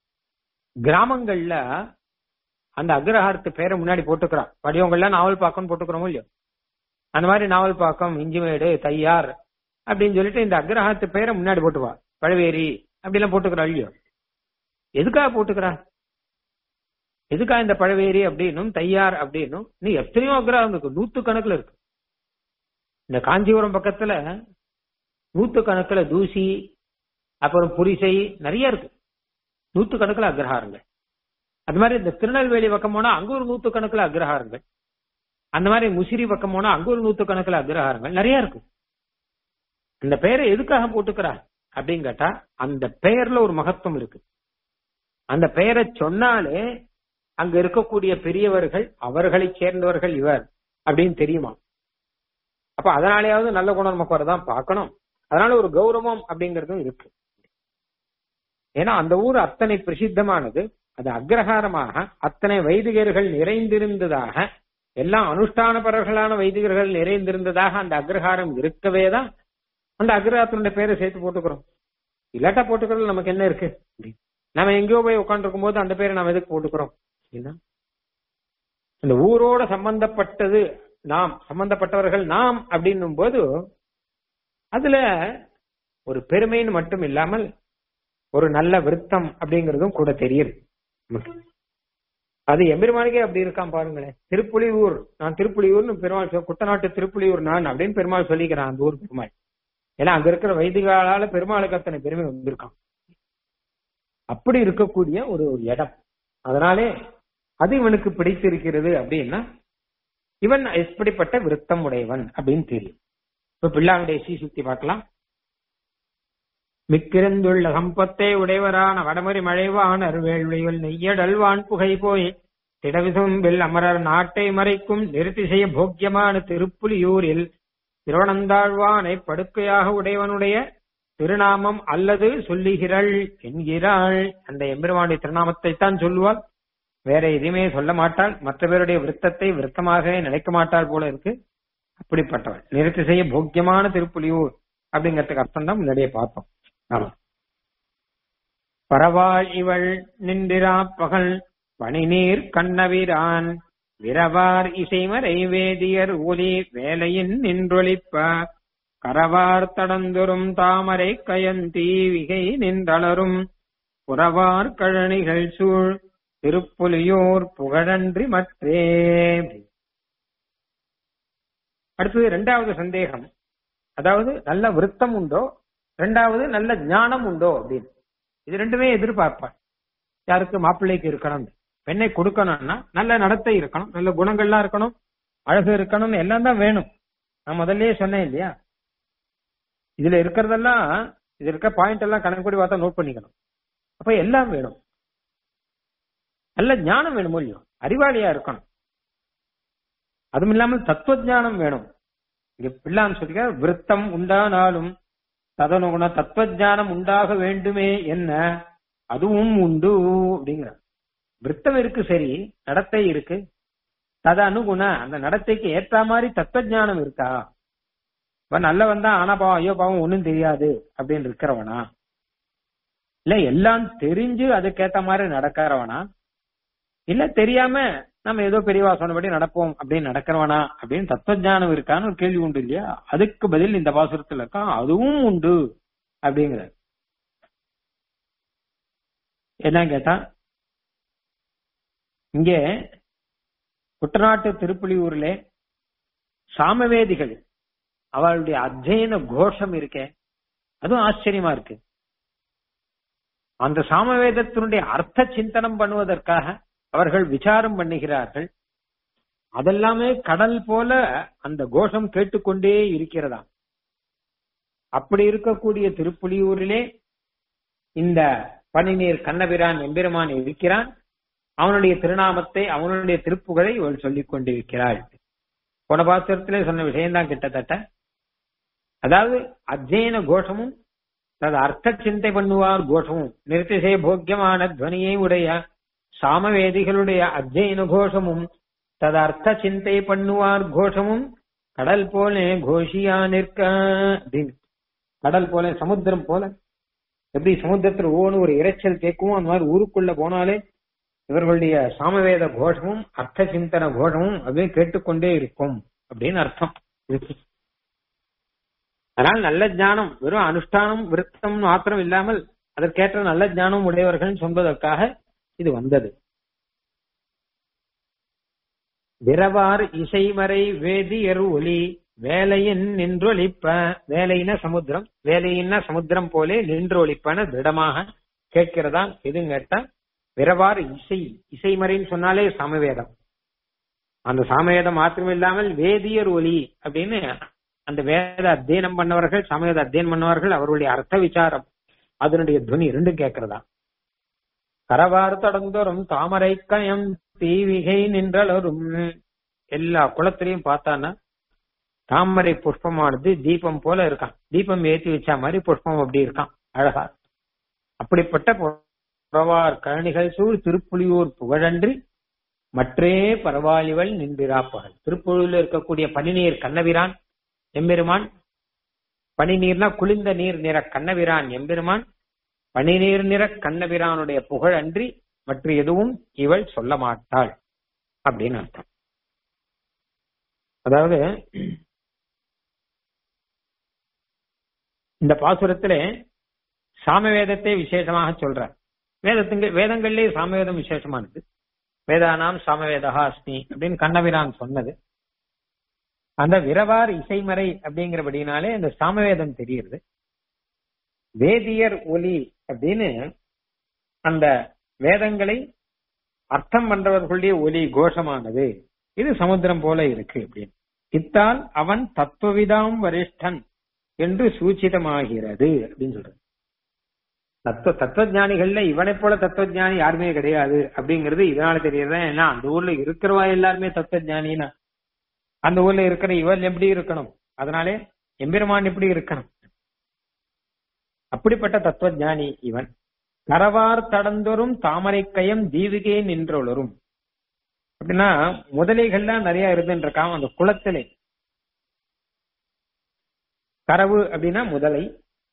S1: கிராமங்கள்ல அந்த அக்ரஹாரத்து பேரை முன்னாடி போட்டுக்கிறான் படியவங்கள்லாம் நாவல் பாக்கம்னு போட்டுக்கிறோமோ இல்லையோ அந்த மாதிரி நாவல் பாக்கம் இஞ்சிமேடு தையார் அப்படின்னு சொல்லிட்டு இந்த அக்ரஹாரத்து பேரை முன்னாடி போட்டுவா பழவேரி அப்படி எல்லாம் போட்டுக்கிறா இல்லையோ எதுக்காக போட்டுக்கிறா எதுக்கா இந்த பழவேரி அப்படின்னும் தையார் அப்படின்னும் இன்னும் எத்தனையோ அக்ரஹாரம் இருக்கு நூத்து கணக்குல இருக்கு இந்த காஞ்சிபுரம் பக்கத்துல நூத்து கணக்குல தூசி அப்புறம் புரிசை நிறைய இருக்கு நூத்து கணக்குல அக்ரஹாரங்கள் அது மாதிரி இந்த திருநெல்வேலி பக்கம் போனா அங்க ஒரு நூத்து கணக்குல அக்ரஹாரங்கள் அந்த மாதிரி முசிறி பக்கம் போனா அங்க ஒரு நூத்து கணக்குல அக்ரஹாரங்கள் நிறைய இருக்கு இந்த பெயரை எதுக்காக போட்டுக்கிறா அப்படின்னு கேட்டா அந்த பெயர்ல ஒரு மகத்துவம் இருக்கு அந்த பெயரை சொன்னாலே அங்க இருக்கக்கூடிய பெரியவர்கள் அவர்களை சேர்ந்தவர்கள் இவர் அப்படின்னு தெரியுமா அப்ப அதனாலேயாவது நல்ல குணம் நமக்கு வரதான் பார்க்கணும் அதனால ஒரு கௌரவம் அப்படிங்கறதும் இருக்கு ஏன்னா அந்த ஊர் அத்தனை பிரசித்தமானது அது அக்ரஹாரமாக அத்தனை வைதிகர்கள் நிறைந்திருந்ததாக எல்லாம் அனுஷ்டானபரர்களான வைதிகர்கள் நிறைந்திருந்ததாக அந்த அக்ரஹாரம் இருக்கவே தான் அந்த அக்ரஹாரத்தினுடைய பேரை சேர்த்து போட்டுக்கிறோம் இல்லாட்டா போட்டுக்கிறது நமக்கு என்ன இருக்கு நம்ம எங்கேயோ போய் உட்காந்துருக்கும் போது அந்த பேரை நம்ம எதுக்கு போட்டுக்கிறோம் இந்த ஊரோட சம்பந்தப்பட்டது நாம் சம்பந்தப்பட்டவர்கள் நாம் அப்படின்னும் போது அதுல ஒரு பெருமைன்னு மட்டும் இல்லாமல் ஒரு நல்ல விருத்தம் அப்படிங்கறதும் கூட தெரியுது அது எம்பெருமானுக்கே அப்படி இருக்கான் பாருங்களேன் திருப்புலியூர் நான் திருப்புலியூர்னு பெருமாள் குட்டநாட்டு திருப்புலியூர் நான் அப்படின்னு பெருமாள் சொல்லிக்கிறான் அந்த ஊர் பெருமாள் ஏன்னா அங்க இருக்கிற வைதிகாலால பெருமாளுக்கு அத்தனை பெருமை வந்திருக்கான் அப்படி இருக்கக்கூடிய ஒரு இடம் அதனாலே அது இவனுக்கு பிடித்திருக்கிறது அப்படின்னா இவன் எப்படிப்பட்ட விருத்தம் உடையவன் அப்படின்னு தெரியும் இப்ப பிள்ளாவுடைய சீ சுத்தி பார்க்கலாம் மிக்கிருந்துள்ள சம்பத்தை உடையவரான வடமொழி மழைவானர் வேள்வியில் நெய்யடல்வான் புகை போய் திடவிசும்பில் அமரர் நாட்டை மறைக்கும் நிறுத்தி செய்ய போக்கியமான திருப்புலியூரில் திருவனந்தாழ்வானை படுக்கையாக உடையவனுடைய திருநாமம் அல்லது சொல்லுகிறாள் என்கிறாள் அந்த எம்பெருமானுடைய திருநாமத்தை தான் சொல்லுவாள் வேற எதுவுமே சொல்ல மாட்டாள் மற்ற பேருடைய விருத்தத்தை விருத்தமாக நினைக்க மாட்டாள் போல இருக்கு அப்படிப்பட்டவள் நிறுத்தி செய்ய போக்கியமான திருப்புலியூர் அப்படிங்கறதுக்கு அர்த்தம் தான் முன்னாடியே பார்த்தோம் ஆமா பரவாள் இவள் நின்றிரா பகல் பனிநீர் கண்ணவிரான் விரவார் இசைமறை வேதியர் ஒலி வேலையின் நின்றொழிப்ப கரவார் தடந்துரும் தாமரை கயந்தி விகை நின்றளரும் புறவார் கழனிகள் சூழ் திருப்புலியூர் புகழன்றி மற்றே அடுத்தது இரண்டாவது சந்தேகம் அதாவது நல்ல விருத்தம் உண்டோ ரெண்டாவது நல்ல ஞானம் உண்டோ அப்படின்னு இது ரெண்டுமே எதிர்பார்ப்பாள் யாருக்கு மாப்பிள்ளைக்கு இருக்கணும் பெண்ணை கொடுக்கணும்னா நல்ல நடத்தை இருக்கணும் நல்ல குணங்கள்லாம் இருக்கணும் அழகு இருக்கணும் எல்லாம் தான் வேணும் நான் முதல்லயே சொன்னேன் இல்லையா இதுல இருக்கிறதெல்லாம் இது இருக்க பாயிண்ட் எல்லாம் கணக்கு பார்த்தா நோட் பண்ணிக்கணும் அப்ப எல்லாம் வேணும் நல்ல ஞானம் வேணும் இல்லையோ அறிவாளியா இருக்கணும் அதுவும் இல்லாமல் தத்துவ ஞானம் வேணும் இங்க பிள்ளான்னு சொல்லிக்க விருத்தம் உண்டானாலும் ததனுகுண தத்துவ ஞானம் உண்டாக வேண்டுமே என்ன அதுவும் உண்டு அப்படிங்கிற விருத்தம் இருக்கு சரி நடத்தை இருக்கு தத அனுகுண அந்த நடத்தைக்கு ஏற்ற மாதிரி தத்துவ ஞானம் இருக்கா இவன் நல்லவன் தான் ஆனா பாவம் ஐயோ பாவம் ஒண்ணும் தெரியாது அப்படின்னு இருக்கிறவனா இல்ல எல்லாம் தெரிஞ்சு அதுக்கேத்த மாதிரி நடக்கிறவனா இல்ல தெரியாம நம்ம ஏதோ பெரியவா சொன்னபடி நடப்போம் அப்படின்னு நடக்கிறவனா அப்படின்னு தத்துவ இருக்கான்னு ஒரு கேள்வி உண்டு இல்லையா அதுக்கு பதில் இந்த பாசுரத்துல இருக்கான் அதுவும் உண்டு அப்படிங்கிற என்ன கேட்டா இங்கே குட்டநாட்டு திருப்புலியூர்ல சாமவேதிகள் அவளுடைய அத்தியன கோஷம் இருக்கே அதுவும் ஆச்சரியமா இருக்கு அந்த சாமவேதத்தினுடைய அர்த்த சிந்தனம் பண்ணுவதற்காக அவர்கள் விசாரம் பண்ணுகிறார்கள் அதெல்லாமே கடல் போல அந்த கோஷம் கேட்டுக்கொண்டே இருக்கிறதா அப்படி இருக்கக்கூடிய திருப்புலியூரிலே இந்த பனிநீர் கண்ணபிரான் எம்பெருமான் இருக்கிறான் அவனுடைய திருநாமத்தை அவனுடைய திருப்புகழை இவள் சொல்லிக் கொண்டிருக்கிறாள் போன பாத்திரத்திலே சொன்ன விஷயம்தான் கிட்டத்தட்ட அதாவது அத்தியன கோஷமும் தது அர்த்த சிந்தை பண்ணுவார் கோஷமும் நிறுத்திசை போக்கியமான துவனியை உடைய சாமவேதிகளுடைய அத்தியன கோஷமும் தது அர்த்த சிந்தை பண்ணுவார் கோஷமும் கடல் போல கோஷியா நிற்க அப்படின்னு கடல் போல சமுத்திரம் போல எப்படி சமுத்திரத்துல ஓன்னு ஒரு இறைச்சல் கேட்கும் அந்த மாதிரி ஊருக்குள்ள போனாலே இவர்களுடைய சாமவேத கோஷமும் அர்த்த சிந்தன கோஷமும் அப்படியே கேட்டுக்கொண்டே இருக்கும் அப்படின்னு அர்த்தம் அதனால் நல்ல ஞானம் வெறும் அனுஷ்டானம் விருத்தம் மாத்திரம் இல்லாமல் அதற்கேற்ற நல்ல ஞானம் உடையவர்கள் சொல்வதற்காக இது வந்தது விரவார் இசைமறை வேதியர் ஒலி வேலையின் நின்றொலிப்ப வேலையின சமுத்திரம் வேலையின சமுத்திரம் போலே நின்றொலிப்பன திடமாக கேட்கிறதா எதுன்னு கேட்டா விரவார் இசை இசைமறைன்னு சொன்னாலே சமவேதம் அந்த சாமவேதம் மாத்திரம் இல்லாமல் வேதியர் ஒலி அப்படின்னு அந்த வேத அத்தியனம் பண்ணவர்கள் சமவேத அத்தியனம் பண்ணவர்கள் அவருடைய அர்த்த விசாரம் அதனுடைய துனி ரெண்டும் கேட்கிறதா கரவார் தொடர்ந்தோறும் தாமரை கயம் தீவிகை நின்றலரும் எல்லா குளத்திலையும் பார்த்தான்னா தாமரை புஷ்பமானது தீபம் போல இருக்கான் தீபம் ஏத்தி வச்ச மாதிரி புஷ்பம் அப்படி இருக்கான் அழகா அப்படிப்பட்ட புறவார் கழனிகள் சூழ் திருப்புலியூர் புகழன்றி மற்றே பரவாலிவள் நின்றிராப்பகல் திருப்புலியூர்ல இருக்கக்கூடிய பனிநீர் கண்ணபிரான் எம்பெருமான் பனிநீர்னா குளிர்ந்த நீர் நிற கண்ணபிரான் எம்பெருமான் பனிநீர் நிற கண்ணபிரானுடைய புகழ் அன்றி மற்ற எதுவும் இவள் சொல்ல மாட்டாள் அப்படின்னு அர்த்தம் அதாவது இந்த பாசுரத்திலே சாமவேதத்தை விசேஷமாக சொல்றார் வேதத்துங்க வேதங்கள்லயே சாமவேதம் விசேஷமானது வேதானாம் சாமவேதா அஸ்மி அப்படின்னு கண்ணபிரான் சொன்னது அந்த விரவார் இசைமறை அப்படிங்கிறபடினாலே இந்த சாமவேதம் தெரியுது வேதியர் ஒலி அப்படின்னு அந்த வேதங்களை அர்த்தம் பண்றவர்களுடைய ஒலி கோஷமானது இது சமுத்திரம் போல இருக்கு அப்படின்னு இத்தால் அவன் தத்துவவிதாம் வரிஷ்டன் என்று சூச்சிதமாகிறது அப்படின்னு சொல்றது தத்துவ தத்துவஜானிகள்ல இவனை போல தத்துவஜானி யாருமே கிடையாது அப்படிங்கிறது இதனால தெரியறது ஏன்னா அந்த ஊர்ல இருக்கிறவா எல்லாருமே தத்துவஜானின்னா அந்த ஊர்ல இருக்கிற இவள் எப்படி இருக்கணும் அதனாலே எம்பெருமான் எப்படி இருக்கணும் அப்படிப்பட்ட தத்துவஜானி இவன் கரவார் தடந்தோறும் தாமரை கயம் தீவிகை நின்றொளரும் அப்படின்னா முதலைகள்லாம் நிறைய இருந்துருக்கான் அந்த குளத்திலே கரவு அப்படின்னா முதலை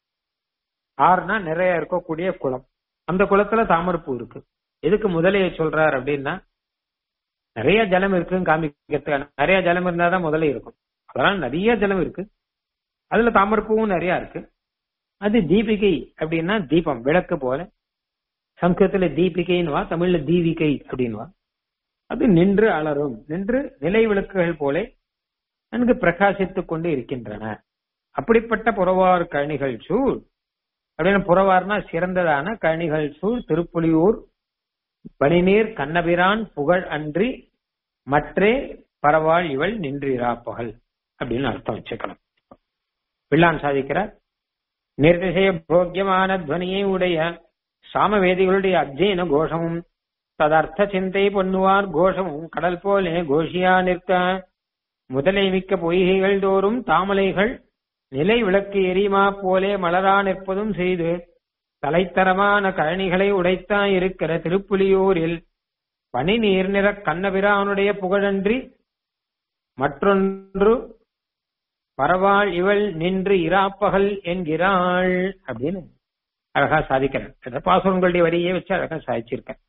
S1: ஆறுனா நிறைய இருக்கக்கூடிய குளம் அந்த குளத்துல தாமரைப்பூ இருக்கு எதுக்கு முதலையை சொல்றார் அப்படின்னா நிறைய ஜலம் இருக்குன்னு காமிக்கிறதுக்கு நிறைய ஜலம் இருந்தாதான் முதலை இருக்கும் அதனால நிறைய ஜலம் இருக்கு அதுல தாமரைப்பூவும் நிறைய இருக்கு அது தீபிகை அப்படின்னா தீபம் விளக்கு போல சம்ஸ்கிருதத்துல தீபிகைன்னுவா தமிழ்ல தீவிகை அப்படின்வா அது நின்று அலரும் நின்று நிலை விளக்குகள் போலே நன்கு பிரகாசித்துக் கொண்டு இருக்கின்றன அப்படிப்பட்ட புறவார் கழனிகள் சூழ் அப்படின்னு புறவார்னா சிறந்ததான கழனிகள் சூழ் திருப்புலியூர் பனிநீர் கண்ணபிரான் புகழ் அன்றி மற்றே பரவாள் இவள் நின்றிரா பகல் அப்படின்னு அர்த்தம் வச்சுக்கலாம் பிள்ளான் சாதிக்கிறார் நிர்திசய போக்கியமான துவனியை உடைய சாமவேதிகளுடைய அத்தியன கோஷமும் ததர்த்த சிந்தை பொன்னுவார் கோஷமும் கடல் போலே கோஷியா நிற்க முதலை மிக்க பொய்கைகள் தோறும் தாமலைகள் நிலை விளக்கு எரியுமா போலே மலரா நிற்பதும் செய்து தலைத்தரமான கழனிகளை உடைத்தா இருக்கிற திருப்புலியூரில் பனி நீர் நிற கண்ணபிரானுடைய புகழன்றி மற்றொன்று பரவாள் இவள் நின்று இராப்பகல் என்கிறாள் அப்படின்னு அழகா சாதிக்கிறேன் பாசுரங்களுடைய வரியை வச்சு அழகா சாதிச்சிருக்கேன்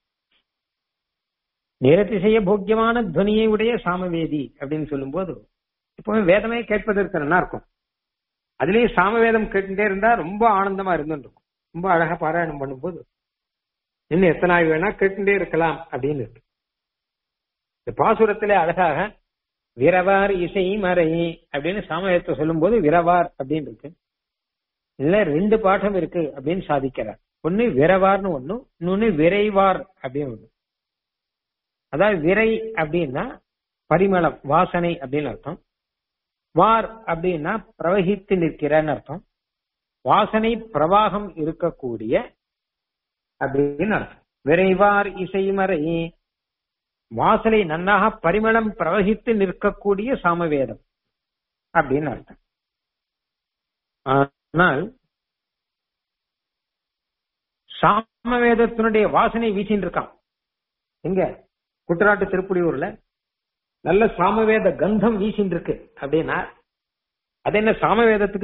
S1: நிறத்திசைய போக்கியமான துவனியை உடைய சாமவேதி அப்படின்னு சொல்லும்போது இப்பவுமே வேதமே கேட்பதற்கு நல்லா இருக்கும் அதுலயும் சாமவேதம் கேட்டுட்டே இருந்தா ரொம்ப ஆனந்தமா இருந்துருக்கும் ரொம்ப அழகா பாராயணம் பண்ணும்போது இன்னும் எத்தனை ஆய்வு வேணா கேட்டுட்டே இருக்கலாம் அப்படின்னு இருக்கு இந்த பாசுரத்திலே அழகாக விரவார் இசை மறை அப்படின்னு சாமவேதத்தை சொல்லும்போது விரவார் அப்படின்னு இருக்கு இதுல ரெண்டு பாடம் இருக்கு அப்படின்னு சாதிக்கிறார் ஒண்ணு விரவார்னு ஒண்ணு இன்னொன்னு விரைவார் அப்படின்னு ஒண்ணு அதாவது விரை அப்படின்னா பரிமளம் வாசனை அப்படின்னு அர்த்தம் வார் அப்படின்னா பிரவகித்து நிற்கிறன்னு அர்த்தம் வாசனை பிரவாகம் இருக்கக்கூடிய அப்படின்னு அர்த்தம் விரைவார் இசைமறை வாசனை நன்னாக பரிமளம் பிரவகித்து நிற்கக்கூடிய சாமவேதம் அப்படின்னு அர்த்தம் ஆனால் சாமவேதத்தினுடைய வாசனை வீசின்னு இருக்கான் எங்க குட்டநாட்டு திருப்புலியூர்ல நல்ல சாமவேத கந்தம் வீசின்னு இருக்கு அப்படின்னா அது என்ன சாமவேதத்துக்கு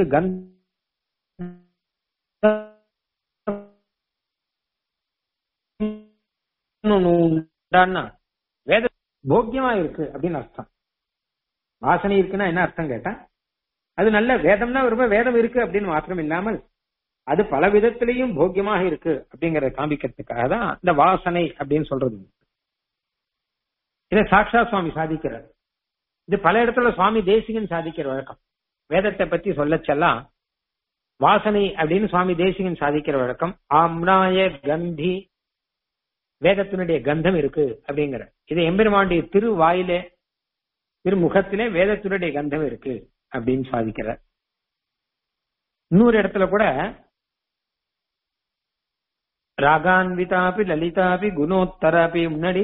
S1: கந்தம் வேத போக்கியமா இருக்கு அப்படின்னு அர்த்தம் வாசனை இருக்குன்னா என்ன அர்த்தம் கேட்டா அது நல்ல வேதம்னா ரொம்ப வேதம் இருக்கு அப்படின்னு மாத்திரம் இல்லாமல் அது பல விதத்திலையும் போக்கியமாக இருக்கு அப்படிங்கறத காமிக்கிறதுக்காக தான் இந்த வாசனை அப்படின்னு சொல்றது இதை சாக்ஷா சுவாமி சாதிக்கிறார் இது பல இடத்துல சுவாமி தேசிகன் சாதிக்கிற வழக்கம் வேதத்தை பத்தி சொல்லச்செல்லாம் வாசனை அப்படின்னு சுவாமி தேசிகன் சாதிக்கிற வழக்கம் ஆம்னாய கந்தி வேதத்தினுடைய கந்தம் இருக்கு அப்படிங்கிற இது எம்பெருமானுடைய திருவாயிலே திருமுகத்திலே வேதத்தினுடைய கந்தம் இருக்கு அப்படின்னு சாதிக்கிறார் இன்னொரு இடத்துல கூட ராகான்விதாபி லலிதாபி குணோத்தராபி முன்னாடி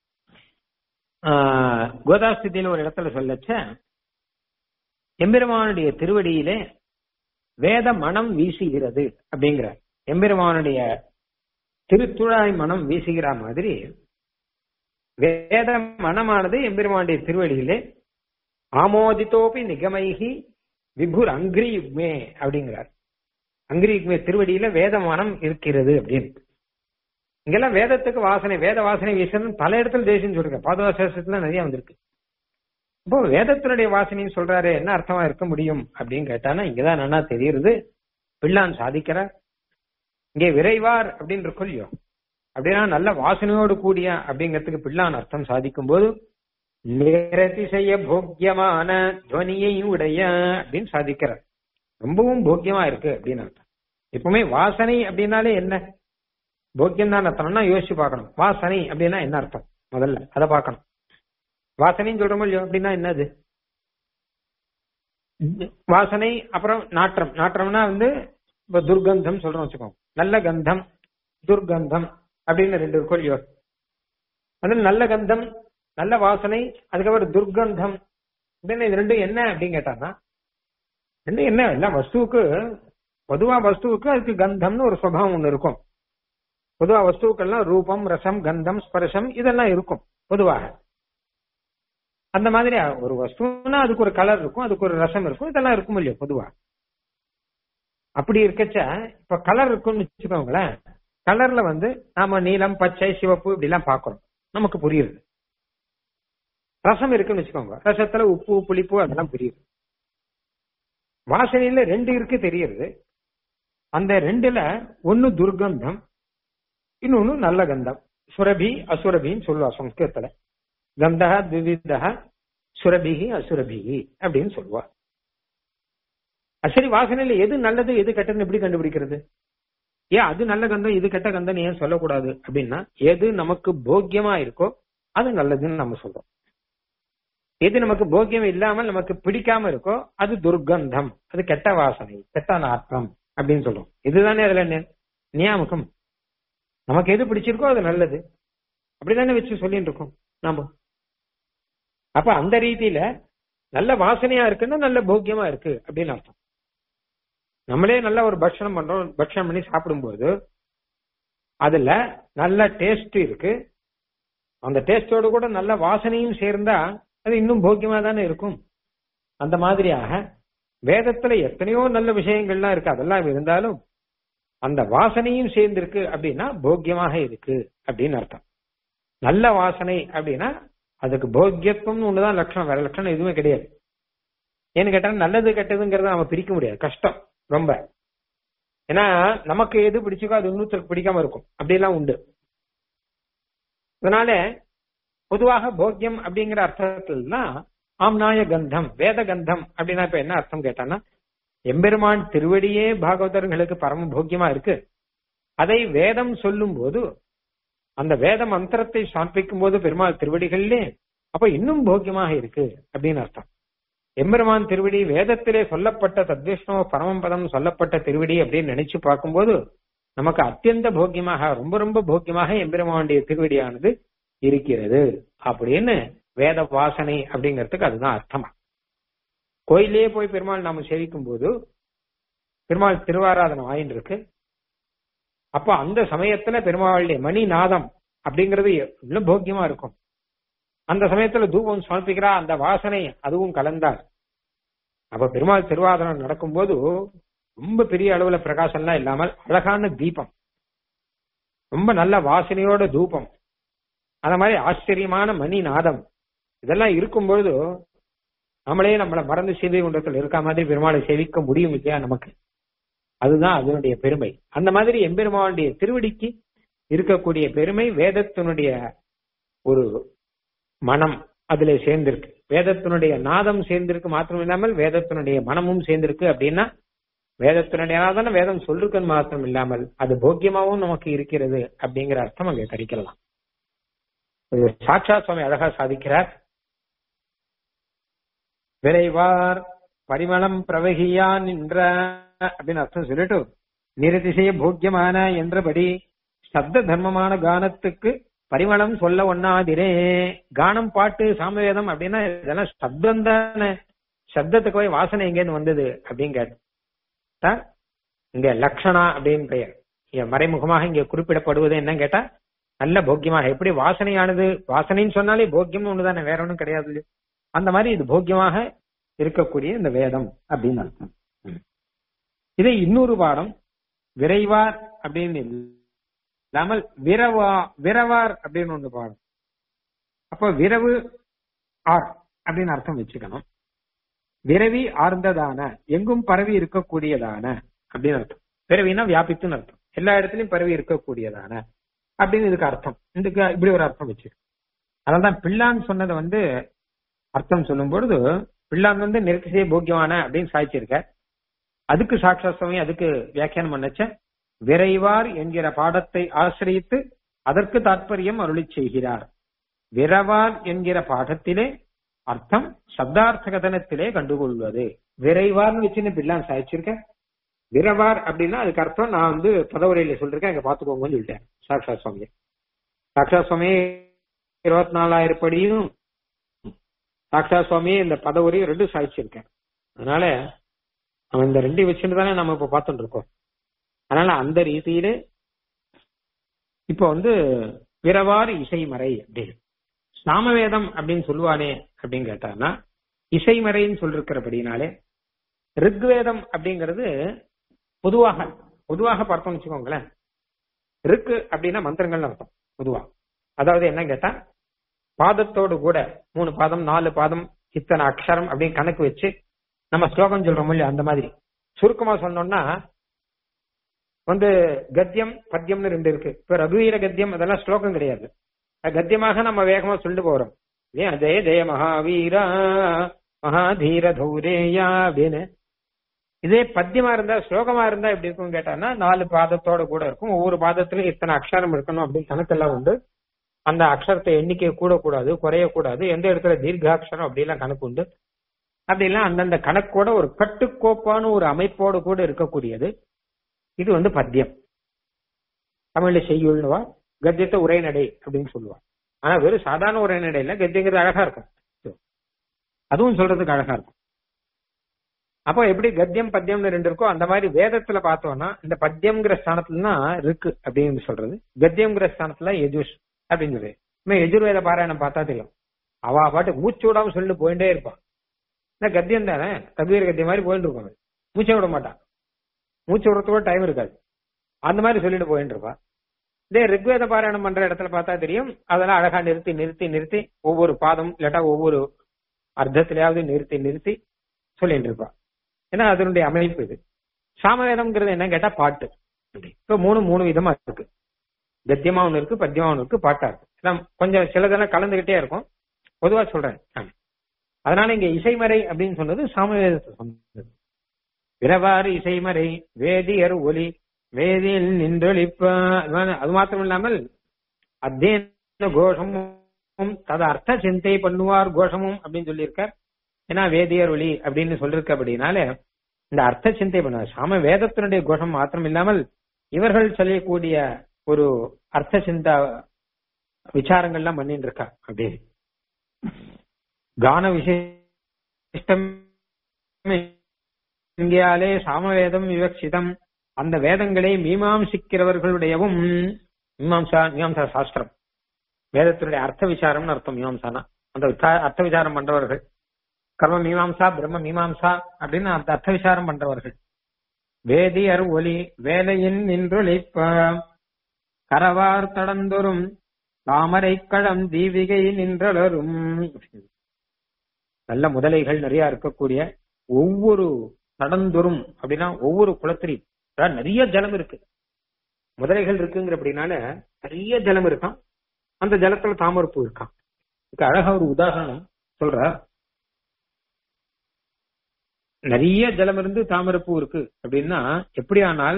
S1: கோதாஸ்தியில ஒரு இடத்துல சொல்லச்ச எம்பெருமானுடைய திருவடியிலே வேத மனம் வீசுகிறது அப்படிங்கிற எம்பெருமானுடைய திருத்துழாய் மனம் வீசுகிற மாதிரி வேத மனமானது எம்பெருமானுடைய திருவடியிலே ஆமோதித்தோப்பி நிகமைகி விபுர் அங்கிரி யுக்மே அப்படிங்கிறார் அங்கிரி யுக்மே திருவடியில வேத மனம் இருக்கிறது அப்படின்னு இங்கெல்லாம் வேதத்துக்கு வாசனை வேத வாசனை வீசணும் பல இடத்துல தேசியம் சொல்லுங்க பாதுகாசத்துல நிறைய வந்திருக்கு இப்போ வேதத்தினுடைய வாசனைன்னு சொல்றாரு என்ன அர்த்தமா இருக்க முடியும் அப்படின்னு கேட்டானா இங்கதான் நல்லா தெரியுது பிள்ளான் சாதிக்கிறார் இங்கே விரைவார் அப்படின்னு இருக்கும் இல்லையோ அப்படின்னா நல்ல வாசனையோடு கூடிய அப்படிங்கிறதுக்கு பிள்ளான் அர்த்தம் சாதிக்கும் போது நிரதிசய போக்கியமான துவனியை உடைய அப்படின்னு சாதிக்கிறார் ரொம்பவும் போக்கியமா இருக்கு அப்படின்னு அர்த்தம் எப்பவுமே வாசனை அப்படின்னாலே என்ன போக்கியம் தான் அர்த்தம்னா யோசிச்சு பார்க்கணும் வாசனை அப்படின்னா என்ன அர்த்தம் முதல்ல அதை பார்க்கணும் வாசனைன்னு சொல்றோமோ இல்லையோ அப்படின்னா என்னது வாசனை அப்புறம் நாற்றம் நாற்றம்னா வந்து இப்ப துர்கந்தம் சொல்றோம் வச்சுக்கோங்க நல்ல கந்தம் துர்கந்தம் அப்படின்னு ரெண்டு இருக்கும் இல்லையோ அது நல்ல கந்தம் நல்ல வாசனை அதுக்கப்புறம் துர்கந்தம் அப்படின்னு இது ரெண்டும் என்ன அப்படின்னு கேட்டாங்கன்னா ரெண்டும் என்ன எல்லாம் வஸ்துவுக்கு பொதுவா வஸ்துவுக்கு அதுக்கு கந்தம்னு ஒரு சுபாவம் ஒண்ணு இருக்கும் பொதுவா வஸ்துக்கள்லாம் ரூபம் ரசம் கந்தம் ஸ்பர்சம் இதெல்லாம் இருக்கும் பொதுவாக அந்த மாதிரி ஒரு வஸ்துன்னா அதுக்கு ஒரு கலர் இருக்கும் அதுக்கு ஒரு ரசம் இருக்கும் இதெல்லாம் இருக்கும் இல்லையா பொதுவா அப்படி இருக்கச்ச இப்ப கலர் இருக்கும்னு வச்சுக்கோங்களேன் கலர்ல வந்து நாம நீலம் பச்சை சிவப்பு இப்படி எல்லாம் பாக்குறோம் நமக்கு புரியுது ரசம் இருக்குன்னு வச்சுக்கோங்க ரசத்துல உப்பு புளிப்பு அதெல்லாம் புரியுது வாசனையில ரெண்டு இருக்கு தெரியுது அந்த ரெண்டுல ஒன்னு துர்கந்தம் இன்னொன்னு நல்ல கந்தம் சுரபி அசுரபின்னு சொல்லுவா சம்ஸ்கிருத்துல கந்தா திவிதா சுரபிகி அசுரபிகி அப்படின்னு சொல்லுவா சரி வாசனையில எது நல்லது எது கெட்டதுன்னு எப்படி கண்டுபிடிக்கிறது ஏன் அது நல்ல கந்தம் இது கெட்ட கந்தம் ஏன் சொல்லக்கூடாது அப்படின்னா எது நமக்கு போக்கியமா இருக்கோ அது நல்லதுன்னு நம்ம சொல்றோம் எது நமக்கு போக்கியம் இல்லாமல் நமக்கு பிடிக்காம இருக்கோ அது துர்கந்தம் அது கெட்ட வாசனை கெட்ட நாற்றம் அப்படின்னு சொல்றோம் இதுதானே அதுல நியாமகம் நமக்கு எது பிடிச்சிருக்கோ அது நல்லது அப்படிதானே வச்சு சொல்லிட்டு இருக்கோம் நாம அப்ப அந்த ரீதியில நல்ல வாசனையா இருக்குன்னா நல்ல போக்கியமா இருக்கு அப்படின்னு அர்த்தம் நம்மளே நல்ல ஒரு பட்சணம் பண்றோம் பட்சணம் பண்ணி சாப்பிடும்போது அதுல நல்ல டேஸ்ட் இருக்கு அந்த டேஸ்டோடு கூட நல்ல வாசனையும் சேர்ந்தா அது இன்னும் போக்கியமா தானே இருக்கும் அந்த மாதிரியாக வேதத்துல எத்தனையோ நல்ல விஷயங்கள்லாம் இருக்கு அதெல்லாம் இருந்தாலும் அந்த வாசனையும் சேர்ந்திருக்கு அப்படின்னா போக்கியமாக இருக்கு அப்படின்னு அர்த்தம் நல்ல வாசனை அப்படின்னா அதுக்கு போக்கியத்துவம்னு ஒண்ணுதான் லட்சணம் வேற லட்சணம் எதுவுமே கிடையாது ஏன்னு கேட்டா நல்லது கெட்டதுங்கிறத நம்ம பிரிக்க முடியாது கஷ்டம் ரொம்ப ஏன்னா நமக்கு எது பிடிச்சிக்கோ அது இன்னொருத்தருக்கு பிடிக்காம இருக்கும் அப்படியெல்லாம் உண்டு அதனால பொதுவாக போக்கியம் அப்படிங்கிற அர்த்தத்துல ஆம்நாய கந்தம் வேத கந்தம் அப்படின்னா இப்ப என்ன அர்த்தம் கேட்டான்னா எம்பெருமான் திருவடியே பாகவதர்களுக்கு பரம போக்கியமா இருக்கு அதை வேதம் சொல்லும் போது அந்த வேத மந்திரத்தை சமர்ப்பிக்கும் போது பெருமாள் திருவடிகளிலே அப்ப இன்னும் போக்கியமாக இருக்கு அப்படின்னு அர்த்தம் எம்பெருமான் திருவடி வேதத்திலே சொல்லப்பட்ட தத்விஷ்ணு பரமம் பதம் சொல்லப்பட்ட திருவடி அப்படின்னு நினைச்சு பார்க்கும்போது நமக்கு அத்தியந்த போக்கியமாக ரொம்ப ரொம்ப போக்கியமாக எம்பெருமானுடைய திருவடியானது இருக்கிறது அப்படின்னு வேத வாசனை அப்படிங்கிறதுக்கு அதுதான் அர்த்தமா கோயிலே போய் பெருமாள் நாம சேவிக்கும் போது பெருமாள் திருவாராதனம் ஆயின்னு இருக்கு அப்ப அந்த சமயத்துல பெருமாளுடைய மணி நாதம் அப்படிங்கிறது இன்னும் போக்கியமா இருக்கும் அந்த சமயத்துல தூபம் சமர்ப்பிக்கிறா அந்த வாசனை அதுவும் கலந்தார் அப்ப பெருமாள் திருவாதனம் நடக்கும்போது ரொம்ப பெரிய அளவுல பிரகாசம்லாம் இல்லாமல் அழகான தீபம் ரொம்ப நல்ல வாசனையோட தூபம் அந்த மாதிரி ஆச்சரியமான மணி நாதம் இதெல்லாம் இருக்கும்பொழுது நம்மளே நம்மளை மறந்து சேவை குண்டத்தில் இருக்க மாதிரி பெருமாளை சேவிக்க முடியும் இல்லையா நமக்கு அதுதான் அதனுடைய பெருமை அந்த மாதிரி எம்பெருமானுடைய திருவடிக்கு இருக்கக்கூடிய பெருமை வேதத்தினுடைய ஒரு மனம் அதுல சேர்ந்திருக்கு வேதத்தினுடைய நாதம் சேர்ந்திருக்கு மாத்திரம் இல்லாமல் வேதத்தினுடைய மனமும் சேர்ந்திருக்கு அப்படின்னா வேதத்தினுடைய நாதம் வேதம் சொல்லிருக்கன்னு மாத்திரம் இல்லாமல் அது போக்கியமாவும் நமக்கு இருக்கிறது அப்படிங்கிற அர்த்தம் அங்கே கிடைக்கலாம் இது சாட்சா சுவாமி அழகா சாதிக்கிறார் விரைவார் பரிமளம் பிரவகியா நின்ற அப்படின்னு அர்த்தம் சொல்லிட்டு நிரதிசய போக்கியமான என்றபடி சப்த தர்மமான கானத்துக்கு பரிமளம் சொல்ல ஒண்ணாதிரே கானம் பாட்டு சாமவேதம் அப்படின்னா இதெல்லாம் சப்தம் தானே சப்தத்துக்கு போய் வாசனை எங்கேருந்து வந்தது அப்படின்னு கேட்டா இங்க லக்ஷணா அப்படின்னு பெயர் இங்க மறைமுகமாக இங்க குறிப்பிடப்படுவது என்னன்னு கேட்டா நல்ல போக்கியமாக எப்படி வாசனையானது வாசனைன்னு சொன்னாலே போக்கியம் ஒண்ணுதானே வேற ஒண்ணும் கிடையாது இல்லையா? அந்த மாதிரி இது போக்கியமாக இருக்கக்கூடிய இந்த வேதம் அப்படின்னு அர்த்தம் ம். இதை இன்னொரு பாடம் விரைவார் அப்படின்னு இல்லாமல் விரவா விரவார் அப்படின்னு ஒண்ணு பாடம் அப்ப விரவு ஆர் அப்படின்னு அர்த்தம் வச்சுக்கணும் விரவி ஆர்ந்ததான எங்கும் பரவி இருக்கக்கூடியதான அப்படின்னு அர்த்தம் விரவினா வியாபித்துன்னு அர்த்தம் எல்லா இடத்துலயும் பரவி இருக்கக்கூடியதான அப்படின்னு இதுக்கு அர்த்தம் இதுக்கு இப்படி ஒரு அர்த்தம் வச்சு அதனால்தான் பிள்ளான்னு சொன்னதை வந்து அர்த்தம் சொல்லும் பொழுது பிள்ளான் வந்து நெருக்கசிய போக்கியமான அப்படின்னு சாய்ச்சிருக்க அதுக்கு சாட்சா சுவாமி அதுக்கு வியாக்கியானம் பண்ணச்ச விரைவார் என்கிற பாடத்தை ஆசிரியத்து அதற்கு தாற்பயம் அருளி செய்கிறார் விரவார் என்கிற பாடத்திலே அர்த்தம் சப்தார்த்த கதனத்திலே கண்டுகொள்வது விரைவார்னு வச்சுன்னு பிள்ளான் சாய்ச்சிருக்க விரவார் அப்படின்னா அதுக்கு அர்த்தம் நான் வந்து பதவுரையில சொல்லிருக்கேன் இங்க பாத்துக்கோங்கன்னு சொல்லிட்டேன் சாக்ஷா சுவாமி சாக்ஷா சுவாமி இருபத்தி நாலாயிரம் படியும் சாக்ஷா சுவாமி இந்த பதவுரையும் ரெண்டும் சாய்ச்சிருக்கேன் அதனால நம்ம இந்த ரெண்டையும் வச்சுட்டு தானே நம்ம இப்ப பார்த்துட்டு இருக்கோம் அதனால அந்த ரீதியிலே இப்ப வந்து விரவாறு இசைமறை அப்படின்னு சாமவேதம் அப்படின்னு சொல்லுவானே அப்படின்னு கேட்டான்னா இசைமறைன்னு சொல்லிருக்கிறபடினாலே ரிக்வேதம் அப்படிங்கிறது பொதுவாக பொதுவாக பார்த்தோம்னு வச்சுக்கோங்களேன் ருக்கு அப்படின்னா மந்திரங்கள்னு அர்த்தம் பொதுவா அதாவது என்ன கேட்டா பாதத்தோடு கூட மூணு பாதம் நாலு பாதம் இத்தனை அக்ஷரம் அப்படின்னு கணக்கு வச்சு நம்ம ஸ்லோகம் சொல்றோம் இல்லையா அந்த மாதிரி சுருக்கமா சொன்னோம்னா வந்து கத்தியம் பத்தியம்னு ரெண்டு இருக்கு இப்ப ரகுவீர கத்தியம் அதெல்லாம் ஸ்லோகம் கிடையாது அது கத்தியமாக நம்ம வேகமா சொல்லிட்டு போறோம் ஏன் ஜெய ஜெய மகாவீரா மகாதீர தௌரேயா அப்படின்னு இதே பத்தியமா இருந்தா ஸ்லோகமா இருந்தா எப்படி இருக்கும்னு கேட்டான்னா நாலு பாதத்தோட கூட இருக்கும் ஒவ்வொரு பாதத்திலும் இத்தனை அக்ஷரம் இருக்கணும் அப்படின்னு கணக்கெல்லாம் உண்டு அந்த அக்ஷரத்தை எண்ணிக்கை கூடக்கூடாது குறையக்கூடாது எந்த இடத்துல தீர்க்காட்சரம் அப்படிலாம் கணக்கு உண்டு அப்படிலாம் அந்தந்த கணக்கோட ஒரு கட்டுக்கோப்பான ஒரு அமைப்போடு கூட இருக்கக்கூடியது இது வந்து பத்தியம் தமிழ்ல செய்யுள்னுவா கத்தியத்தை உரைநடை அப்படின்னு சொல்லுவா ஆனா வெறும் சாதாரண உரைநடை இல்ல கத்தியங்கிறது அழகா இருக்கும் அதுவும் சொல்றதுக்கு அழகா இருக்கும் அப்போ எப்படி கத்தியம் பத்தியம்னு ரெண்டு இருக்கோ அந்த மாதிரி வேதத்துல பார்த்தோம்னா இந்த பத்தியம்ங்கிற ஸ்தானத்துல தான் இருக்கு அப்படின்னு சொல்றது கத்தியம்ங்கிற ஸ்தானத்துல எஜுஷ் அப்படின்னு சொல்லி இனிமே எஜுர்வேத பாராயணம் பார்த்தா தெரியும் அவ பாட்டு மூச்சு விடாம சொல்லிட்டு போயிட்டே இருப்பான் என்ன கத்தியம் தானே கபீர் கத்தியம் மாதிரி போயிட்டு இருப்பாங்க மூச்சை விட மாட்டான் மூச்சு விடுறதுக்கு கூட டைம் இருக்காது அந்த மாதிரி சொல்லிட்டு போயிட்டு இருப்பா இதே ரிக்வேத பாராயணம் பண்ற இடத்துல பார்த்தா தெரியும் அதெல்லாம் அழகா நிறுத்தி நிறுத்தி நிறுத்தி ஒவ்வொரு பாதம் இல்லாட்டா ஒவ்வொரு அர்த்தத்திலேயாவது நிறுத்தி நிறுத்தி சொல்லிட்டு இருப்பா ஏன்னா அதனுடைய அமைப்பு இது சாமவேதம்ங்கிறது என்ன கேட்டா பாட்டு இப்ப மூணு மூணு விதமா இருக்கு கத்தியமா ஒண்ணு இருக்கு பத்தியமா ஒண்ணு இருக்கு பாட்டா இருக்கு எல்லாம் கொஞ்சம் சிலதெல்லாம் கலந்துகிட்டே இருக்கும் பொதுவா சொல்றேன் நான். அதனால இங்க இசைமறை அப்படின்னு சொன்னது சாமவேதத்தை சொன்னது பிறவாறு இசைமறை வேதியர் ஒலி வேதியில் நின்றொழிப்ப அது மாத்திரம் இல்லாமல் அத்தியன கோஷமும் தத அர்த்த சிந்தை பண்ணுவார் கோஷமும் அப்படின்னு சொல்லியிருக்கார் ஏன்னா வேதியர் ஒளி அப்படின்னு சொல்லிருக்க அப்படின்னால இந்த அர்த்த சிந்தை பண்ணுவார் சாம வேதத்தினுடைய கோஷம் மாத்திரம் இல்லாமல் இவர்கள் சொல்லக்கூடிய ஒரு அர்த்த சிந்தா விசாரங்கள்லாம் பண்ணிட்டு இருக்கா அப்படின்னு கான விசேஷம் இங்கேயாலே சாமவேதம் விவக்ஷிதம் அந்த வேதங்களை மீமாம்சிக்கிறவர்களுடையவும் மீமாம்சா மீமாம்சா சாஸ்திரம் வேதத்தினுடைய அர்த்த விசாரம்னு அர்த்தம் மீமாம்சானா அந்த விசா- அர்த்த விசாரம் பண்றவர்கள் கர்ம மீமாம்சா பிரம்ம மீமாம்சா அப்படின்னு அந்த அர்த்த விசாரம் பண்றவர்கள் வேதியர் ஒலி வேலையின் நின்றொழிப்ப கரவார் தடந்தொரும் தாமரை களம் தீவிகை நின்றலரும் நல்ல முதலைகள் நிறைய இருக்கக்கூடிய ஒவ்வொரு தடந்தொரும் அப்படின்னா ஒவ்வொரு குளத்திலையும் அதாவது நிறைய ஜலம் இருக்கு முதலைகள் இருக்குங்கிற அப்படின்னால நிறைய ஜலம் இருக்கான் அந்த ஜலத்துல தாமரப்பூ இருக்கான் இதுக்கு அழகா ஒரு உதாரணம் சொல்றார் நிறைய ஜலம் இருந்து தாமரைப்பூ இருக்கு அப்படின்னா எப்படி ஆனால்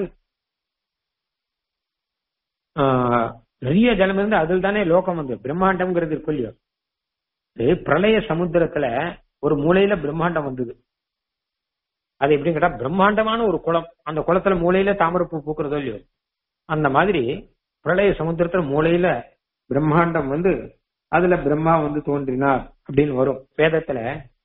S1: ஆஹ், நிறைய ஜலம் இருந்து அதில் தானே லோகம் வந்து பிரம்மாண்டம்ங்கிறது இருக்கு இல்லையோ இது பிரளய சமுத்திரத்துல ஒரு மூலையில பிரம்மாண்டம் வந்தது அது எப்படின்னு கேட்டா பிரம்மாண்டமான ஒரு குளம் அந்த குளத்துல மூலையில தாமரைப்பூ பூக்குறதோ இல்லையோ அந்த மாதிரி பிரளய சமுத்திரத்துல மூலையில பிரம்மாண்டம் வந்து அதுல பிரம்மா வந்து தோன்றினார் அப்படின்னு வரும் வேதத்துல